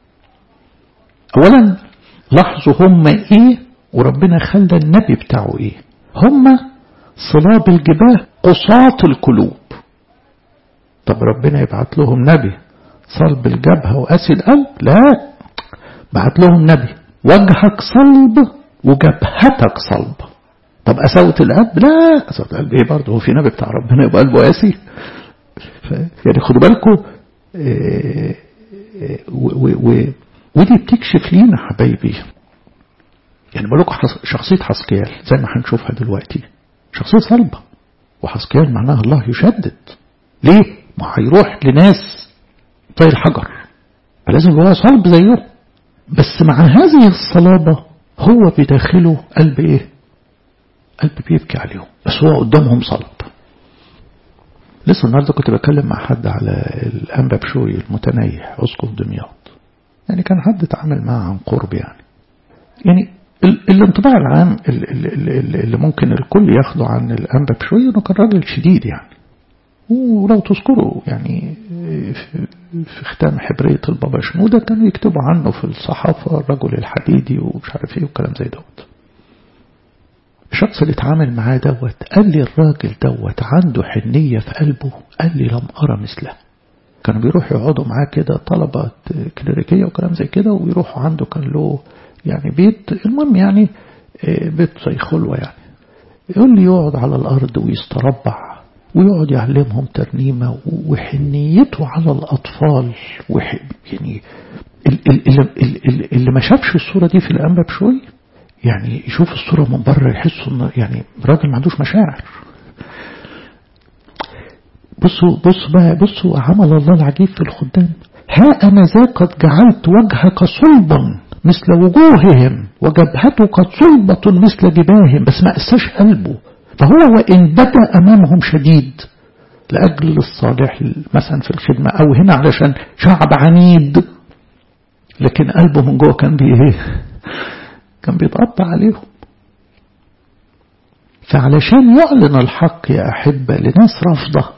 أولا لاحظوا هم إيه وربنا خلى النبي بتاعه إيه هم صلاب الجباه قصاة القلوب طب ربنا يبعت لهم نبي صلب الجبهة وقاسي القلب لا بعت لهم نبي وجهك صلب وجبهتك صلب طب قساوة القلب لا قساوة القلب ايه برضه هو في نبي بتاع ربنا يبقى قلبه قاسي يعني خدوا بالكم إيه ودي بتكشف لينا حبايبي يعني بقول لكم شخصية حسكيال زي ما هنشوفها دلوقتي شخصية صلبة وحسكيال معناها الله يشدد ليه؟ ما هيروح لناس زي الحجر فلازم يبقى صلب زيهم بس مع هذه الصلابة هو بداخله قلب ايه قلب بيبكي عليهم بس هو قدامهم صلب لسه النهارده كنت بتكلم مع حد على الأنبا بشوي المتنيح أسقف دمياط يعني كان حد اتعامل معاه عن قرب يعني يعني الانطباع العام اللي ممكن الكل ياخده عن الأنبا بشوي انه كان راجل شديد يعني ولو تذكروا يعني في ختام حبرية البابا شنودة كانوا يكتبوا عنه في الصحافة الرجل الحديدي ومش عارف ايه وكلام زي دوت الشخص اللي اتعامل معاه دوت قال لي الراجل دوت عنده حنية في قلبه قال لي لم أرى مثله كانوا بيروحوا يقعدوا معاه كده طلبة كليريكية وكلام زي كده ويروحوا عنده كان له يعني بيت المهم يعني بيت زي خلوة يعني يقول لي يقعد على الأرض ويستربع ويقعد يعلمهم ترنيمة وحنيته على الأطفال يعني اللي, اللي, اللي ما شافش الصورة دي في الأنبا بشوي يعني يشوف الصورة من بره يحس انه يعني راجل ما عندوش مشاعر بصوا بصوا بقى بصوا عمل الله العجيب في الخدام ها أنا ذا قد جعلت وجهك صلبا مثل وجوههم وجبهتك صلبة مثل جباههم بس ما قساش قلبه فهو وإن بدا أمامهم شديد لأجل الصالح مثلا في الخدمة أو هنا علشان شعب عنيد لكن قلبه من جوه كان بيه كان بيتقطع عليهم فعلشان يعلن الحق يا أحبة لناس رافضة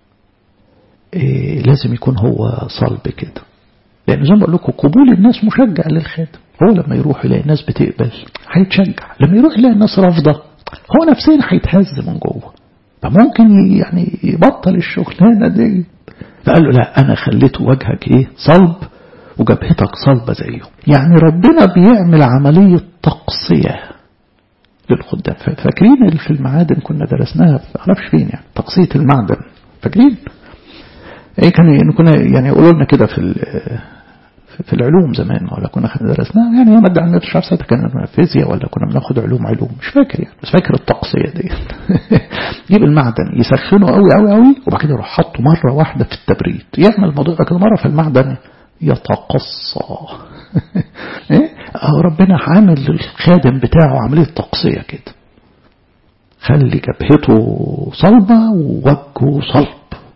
إيه لازم يكون هو صلب كده لأن زي ما بقول لكم قبول الناس مشجع للخادم هو لما يروح يلاقي الناس بتقبل هيتشجع لما يروح يلاقي الناس رافضة هو نفسيا هيتهز من جوه فممكن يعني يبطل الشغلانة دي فقال له لا أنا خليت وجهك إيه صلب وجبهتك صلبة زيه يعني ربنا بيعمل عملية تقصية للخدام فاكرين في المعادن كنا درسناها ما اعرفش فين يعني تقصية المعدن فاكرين ايه كان كنا يعني يقولوا لنا كده في في العلوم زمان ولا كنا درسناها يعني هي مادة عندنا مش عارف ساعتها كان فيزياء ولا كنا بناخد علوم علوم مش فاكر يعني بس فاكر التقصية دي يجيب المعدن يسخنه قوي قوي قوي وبعد كده يروح حاطه مرة واحدة في التبريد يعمل الموضوع ده كده مرة في المعدن يتقصى ايه ربنا عامل للخادم بتاعه عملية تقصية كده خلي جبهته صلبة ووجهه صلب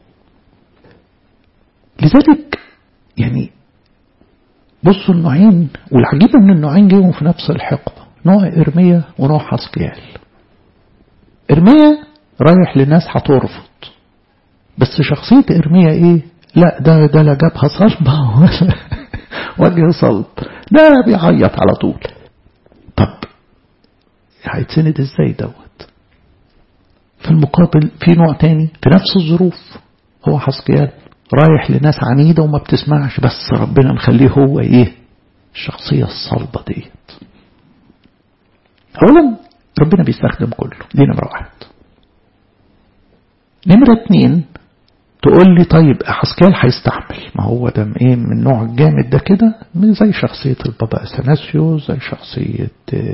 لذلك يعني بصوا النوعين والعجيبة ان النوعين جيهم في نفس الحقبة نوع إرمية ونوع حسقيال إرمية رايح لناس هترفض بس شخصية إرمية إيه لا ده ده لا جابها صلبة ولا وجه صلب ده بيعيط على طول طب هيتسند ازاي دوت في المقابل في نوع تاني في نفس الظروف هو حسقيال رايح لناس عنيدة وما بتسمعش بس ربنا مخليه هو ايه الشخصية الصلبة ديت اولا ربنا بيستخدم كله دي نمرة واحد نمرة اتنين تقول لي طيب حسكال هيستحمل ما هو ده ايه من النوع الجامد ده كده زي شخصية البابا اثناسيو زي شخصية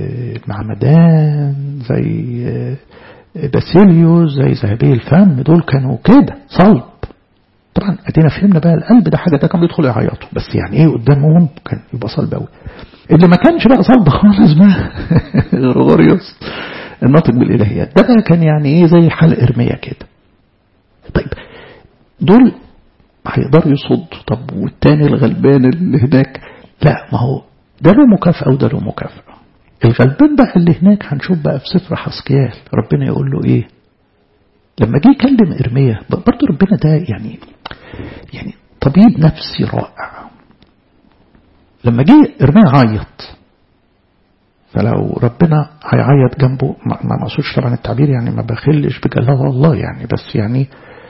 معمدان زي باسيليو زي ذهبي الفم دول كانوا كده صلب طبعا ادينا فهمنا بقى القلب ده حاجه ده كان بيدخل يعيطوا بس يعني ايه قدامهم كان يبقى صلب قوي اللي ما كانش بقى صلب خالص بقى غرغوريوس الناطق بالالهيات ده بقى كان يعني ايه زي حال ارميه كده طيب دول هيقدروا يصدوا طب والتاني الغلبان اللي هناك لا ما هو ده له مكافأة وده له مكافأة الغلبان بقى اللي هناك هنشوف بقى في سفر حسكيال ربنا يقول له ايه لما جه يكلم إرميا برضه ربنا ده يعني يعني طبيب نفسي رائع لما جه إرميا عيط فلو ربنا هيعيط جنبه ما مقصودش طبعا التعبير يعني ما بخلش بجلال الله يعني بس يعني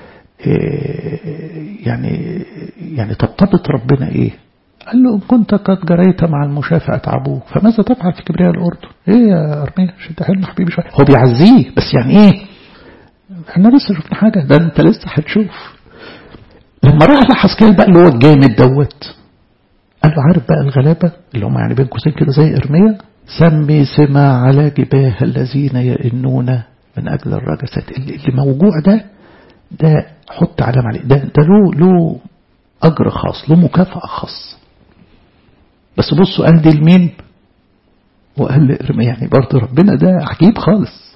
إيه يعني يعني طبطبت ربنا ايه قال له إن كنت قد جريت مع المشافع أتعبوك فماذا تفعل في كبرياء الأردن إيه يا أرميا شد حلم حبيبي شوية هو بيعزيه بس يعني إيه احنا لسه شفنا حاجة ده انت لسه هتشوف لما راح لحسكيل بقى اللي هو الجامد دوت قال له عارف بقى الغلابة اللي هم يعني بين قوسين كده زي إرميا سمي سما على جباه الذين يئنون من أجل الرجسات اللي موجوع ده ده حط علامة عليه ده, ده له له أجر خاص له مكافأة خاص بس بصوا قال دي لمين وقال لإرميا يعني برضه ربنا ده عجيب خالص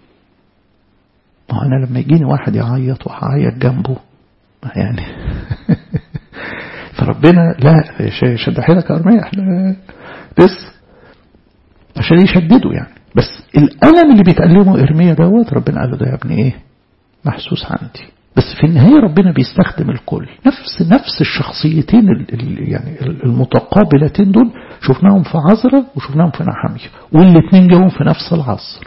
ما أنا لما يجيني واحد يعيط وهعيط جنبه يعني فربنا لا شد حيلك يا أرمية احنا لسه عشان يشددوا يعني بس الألم اللي بيتألمه إرميا دوت ربنا قال له ده يا ابني إيه محسوس عندي بس في النهاية ربنا بيستخدم الكل نفس نفس الشخصيتين يعني المتقابلتين دول شفناهم في عزرة وشفناهم في نحمية والاثنين جاهم في نفس العصر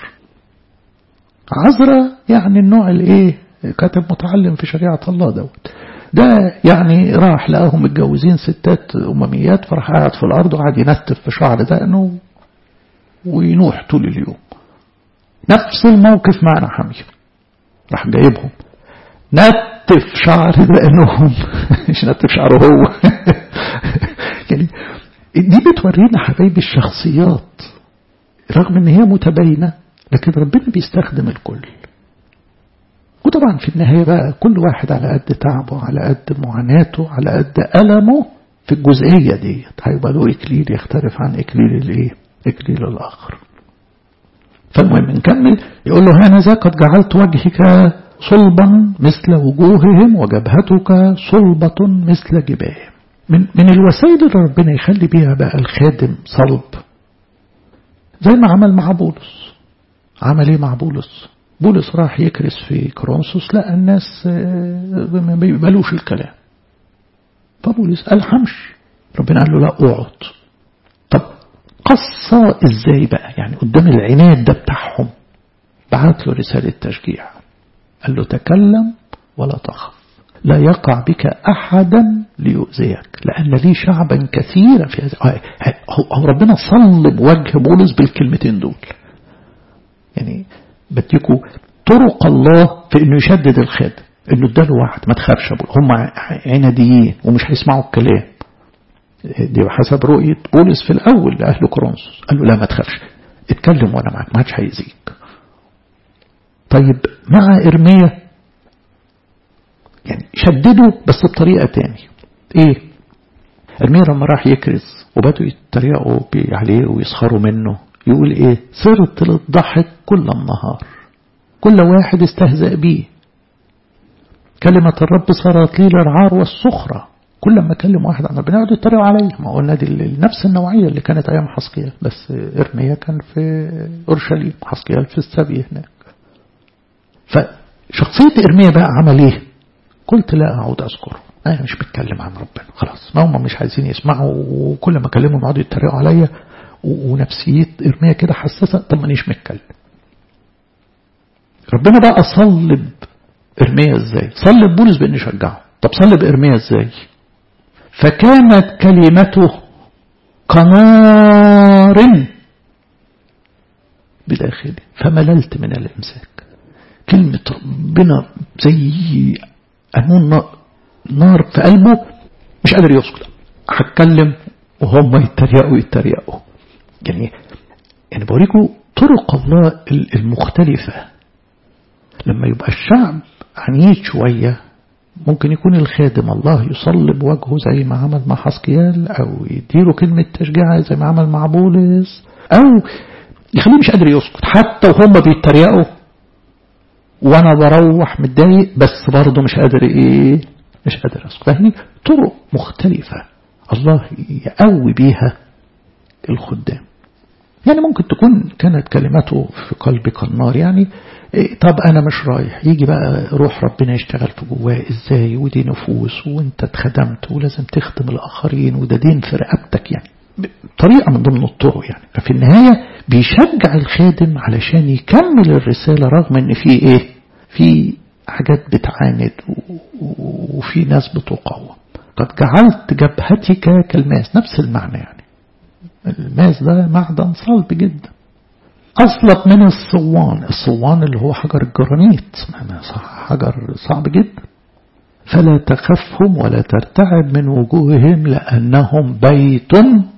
عزرة يعني النوع الايه كاتب متعلم في شريعة الله دوت ده يعني راح لقاهم متجوزين ستات أمميات فراح قاعد في الأرض وقعد ينتف في شعر دقنه وينوح طول اليوم نفس الموقف مع نحمية راح جايبهم نتف شعر دقنهم مش نتف شعره هو يعني دي بتورينا حبايبي الشخصيات رغم ان هي متباينه لكن ربنا بيستخدم الكل وطبعا في النهاية بقى كل واحد على قد تعبه على قد معاناته على قد ألمه في الجزئية دي هيبقى له إكليل يختلف عن إكليل الإيه؟ إكليل الآخر فالمهم نكمل يقول له هانذا قد جعلت وجهك صلبا مثل وجوههم وجبهتك صلبة مثل جباههم من, من الوسائل اللي ربنا يخلي بيها بقى الخادم صلب زي ما عمل مع بولس عمل ايه مع بولس بولس راح يكرس في كرونسوس لقى الناس ما بيقبلوش الكلام فبولس قال حمش ربنا قال له لا اقعد طب قصة ازاي بقى يعني قدام العناد ده بتاعهم بعت له رسالة تشجيع قال له تكلم ولا تخف لا يقع بك أحدا ليؤذيك لأن لي شعبا كثيرا في هذا هو ربنا صلب وجه بولس بالكلمتين دول يعني بديكوا طرق الله في انه يشدد الخادم انه اداله وعد ما تخافش هم عناديين ومش هيسمعوا الكلام دي حسب رؤية بولس في الأول لأهل كورنثوس قال له لا ما تخافش اتكلم وأنا معاك ما حدش هيأذيك طيب مع إرميا يعني شدده بس بطريقة تانية ايه إرميا لما راح يكرز وبدوا يتريقوا عليه ويسخروا منه يقول إيه صرت للضحك كل النهار كل واحد استهزأ بيه كلمة الرب صارت لي للعار والسخرة كل ما اكلم واحد عن ربنا يقعدوا يتريقوا عليا ما قلنا دي نفس النوعيه اللي كانت ايام حسقيال بس ارميا كان في اورشليم حسقيال في السبي هناك فشخصيه ارميا بقى عمل ايه قلت لا اعود اذكره انا مش بتكلم عن ربنا خلاص ما هم مش عايزين يسمعوا وكل ما اكلمهم يقعدوا يتريقوا عليا ونفسيه ارميا كده حساسه طب مانيش متكلم ربنا بقى صلب ارميا ازاي صلب بولس بان يشجعه طب صلب ارميا ازاي فكانت كلمته كنار بداخلي فمللت من الإمساك كلمة ربنا زي أنون نار في قلبه مش قادر يسكت هتكلم وهم يتريقوا يتريقوا يعني يعني بوريكم طرق الله المختلفة لما يبقى الشعب عنيد شوية ممكن يكون الخادم الله يصلب وجهه زي ما عمل مع حسقيال أو يديله كلمة تشجيع زي ما عمل مع بولس أو يخليه مش قادر يسكت حتى وهم بيتريقوا وأنا بروح متضايق بس برضه مش قادر إيه مش قادر أسكت فاهمني طرق مختلفة الله يقوي بيها الخدام يعني ممكن تكون كانت كلماته في قلبي كالنار يعني إيه طب أنا مش رايح يجي بقى روح ربنا يشتغل في جواه إزاي ودي نفوس وانت اتخدمت ولازم تخدم الآخرين وده دين في رقبتك يعني طريقة من ضمن الطرق يعني ففي النهاية بيشجع الخادم علشان يكمل الرسالة رغم ان في ايه في حاجات بتعاند وفي ناس بتقاوم قد جعلت جبهتك كالماس نفس المعنى يعني الماس ده معدن صلب جدا أصلب من الصوان الصوان اللي هو حجر الجرانيت حجر صعب جدا فلا تخفهم ولا ترتعب من وجوههم لأنهم بيت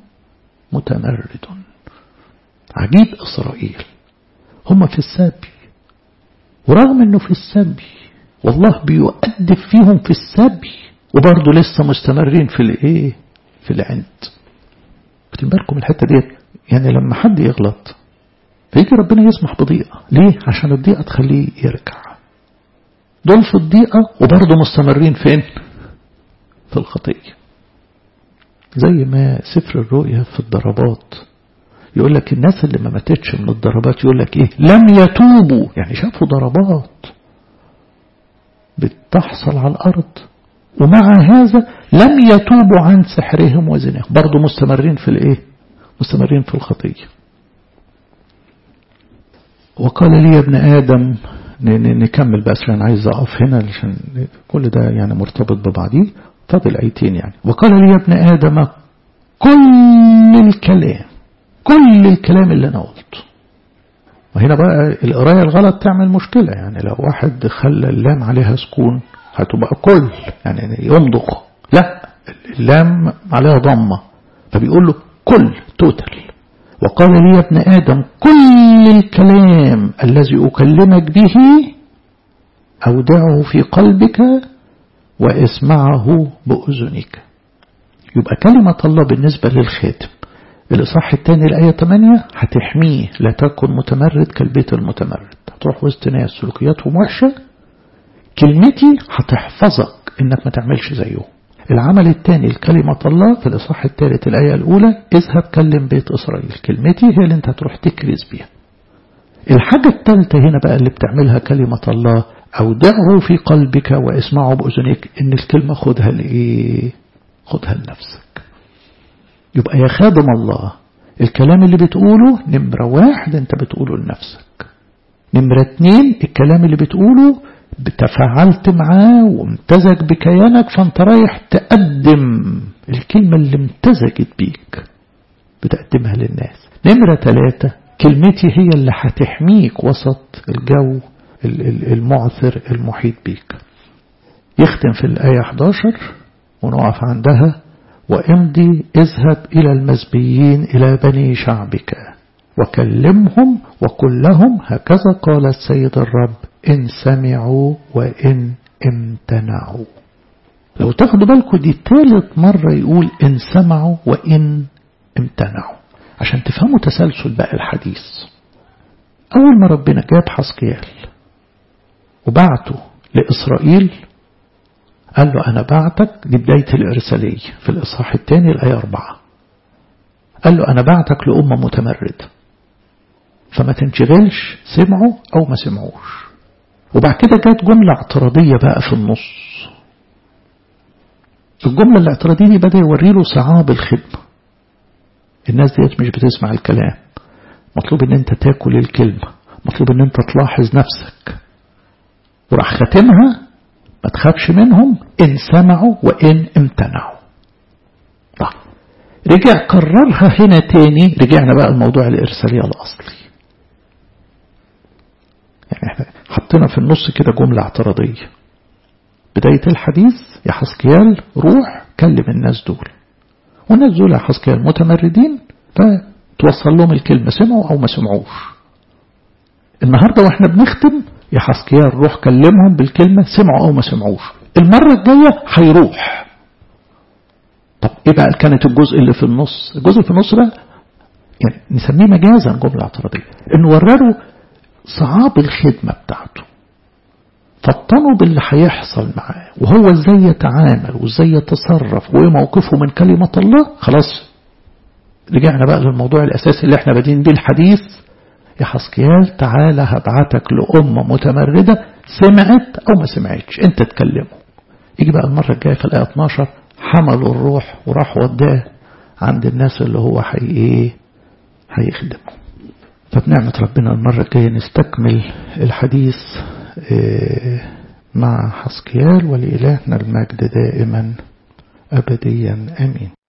متمرد عجيب إسرائيل هم في السبي ورغم أنه في السبي والله بيؤدب فيهم في السبي وبرضه لسه مستمرين في الايه في العند خدين بالكم الحته ديت يعني لما حد يغلط فيجي ربنا يسمح بضيقه ليه عشان الضيقه تخليه يرجع دول في الضيقه وبرضه مستمرين فين في الخطيه زي ما سفر الرؤيا في الضربات يقول لك الناس اللي ما ماتتش من الضربات يقول لك ايه لم يتوبوا يعني شافوا ضربات بتحصل على الأرض ومع هذا لم يتوبوا عن سحرهم وزنهم برضو مستمرين في الايه مستمرين في الخطية وقال لي يا ابن آدم نكمل بس عشان عايز أقف هنا عشان كل ده يعني مرتبط ببعضيه فاضل آيتين يعني وقال لي يا ابن آدم كل الكلام كل الكلام اللي أنا قلته وهنا بقى القراية الغلط تعمل مشكلة يعني لو واحد خلى اللام عليها سكون هتبقى كل يعني يمضغ لا اللام عليها ضمة فبيقول له كل توتال وقال لي يا ابن آدم كل الكلام الذي أكلمك به أودعه في قلبك واسمعه بأذنك يبقى كلمة الله بالنسبة للخاتم الإصحاح الثاني الآية 8 هتحميه لا تكن متمرد كالبيت المتمرد هتروح وسط ناس سلوكياتهم وحشة كلمتي هتحفظك انك ما تعملش زيه العمل الثاني لكلمة الله في الإصحاح الثالث الآية الأولى اذهب كلم بيت إسرائيل كلمتي هي اللي انت هتروح تكرز بيها الحاجة الثالثة هنا بقى اللي بتعملها كلمة الله أودعه في قلبك واسمعه بأذنك إن الكلمة خدها لإيه خدها لنفسك يبقى يا خادم الله الكلام اللي بتقوله نمرة واحد انت بتقوله لنفسك نمرة اتنين الكلام اللي بتقوله تفاعلت معاه وامتزج بكيانك فانت رايح تقدم الكلمة اللي امتزجت بيك بتقدمها للناس نمرة ثلاثة كلمتي هي اللي هتحميك وسط الجو المعثر المحيط بيك يختم في الآية 11 ونقف عندها وامضي اذهب إلى المزبيين إلى بني شعبك وكلمهم وقل لهم هكذا قال السيد الرب إن سمعوا وإن امتنعوا لو تاخدوا بالكم دي تالت مرة يقول إن سمعوا وإن امتنعوا عشان تفهموا تسلسل بقى الحديث أول ما ربنا جاب حسقيال وبعته لإسرائيل قال له أنا بعتك دي بداية الإرسالية في الإصحاح الثاني الآية أربعة قال له أنا بعتك لأمة متمردة فما تنشغلش سمعوا أو ما سمعوش وبعد كده جت جملة اعتراضية بقى في النص الجملة الاعتراضية دي بدأ يوري له صعاب الخدمة الناس ديت مش بتسمع الكلام مطلوب ان انت تاكل الكلمة مطلوب ان انت تلاحظ نفسك وراح ختمها ما تخافش منهم إن سمعوا وإن امتنعوا طيب رجع كررها هنا تاني رجعنا بقى الموضوع الإرسالية الأصلي يعني احنا حطينا في النص كده جملة اعتراضية بداية الحديث يا حسكيال روح كلم الناس دول والناس دول يا حسكيال متمردين فتوصل لهم الكلمة سمعوا أو ما سمعوش النهاردة واحنا بنختم يا حسكيال روح كلمهم بالكلمة سمعوا أو ما سمعوش المرة الجاية هيروح طب ايه بقى كانت الجزء اللي في النص الجزء اللي في النص ده يعني نسميه مجازا جملة اعتراضية انه ورروا صعاب الخدمة بتاعته فطنوا باللي هيحصل معاه وهو ازاي يتعامل وازاي يتصرف وايه موقفه من كلمة الله خلاص رجعنا بقى للموضوع الاساسي اللي احنا بادين بيه الحديث يا حسكيال تعالى هبعتك لأمة متمردة سمعت أو ما سمعتش أنت تكلمه يجي بقى المرة الجاية في الآية 12 حملوا الروح وراح وداه عند الناس اللي هو حي إيه هيخدمه فبنعمة ربنا المرة الجاية نستكمل الحديث إيه مع حسكيال ولإلهنا المجد دائما أبديا أمين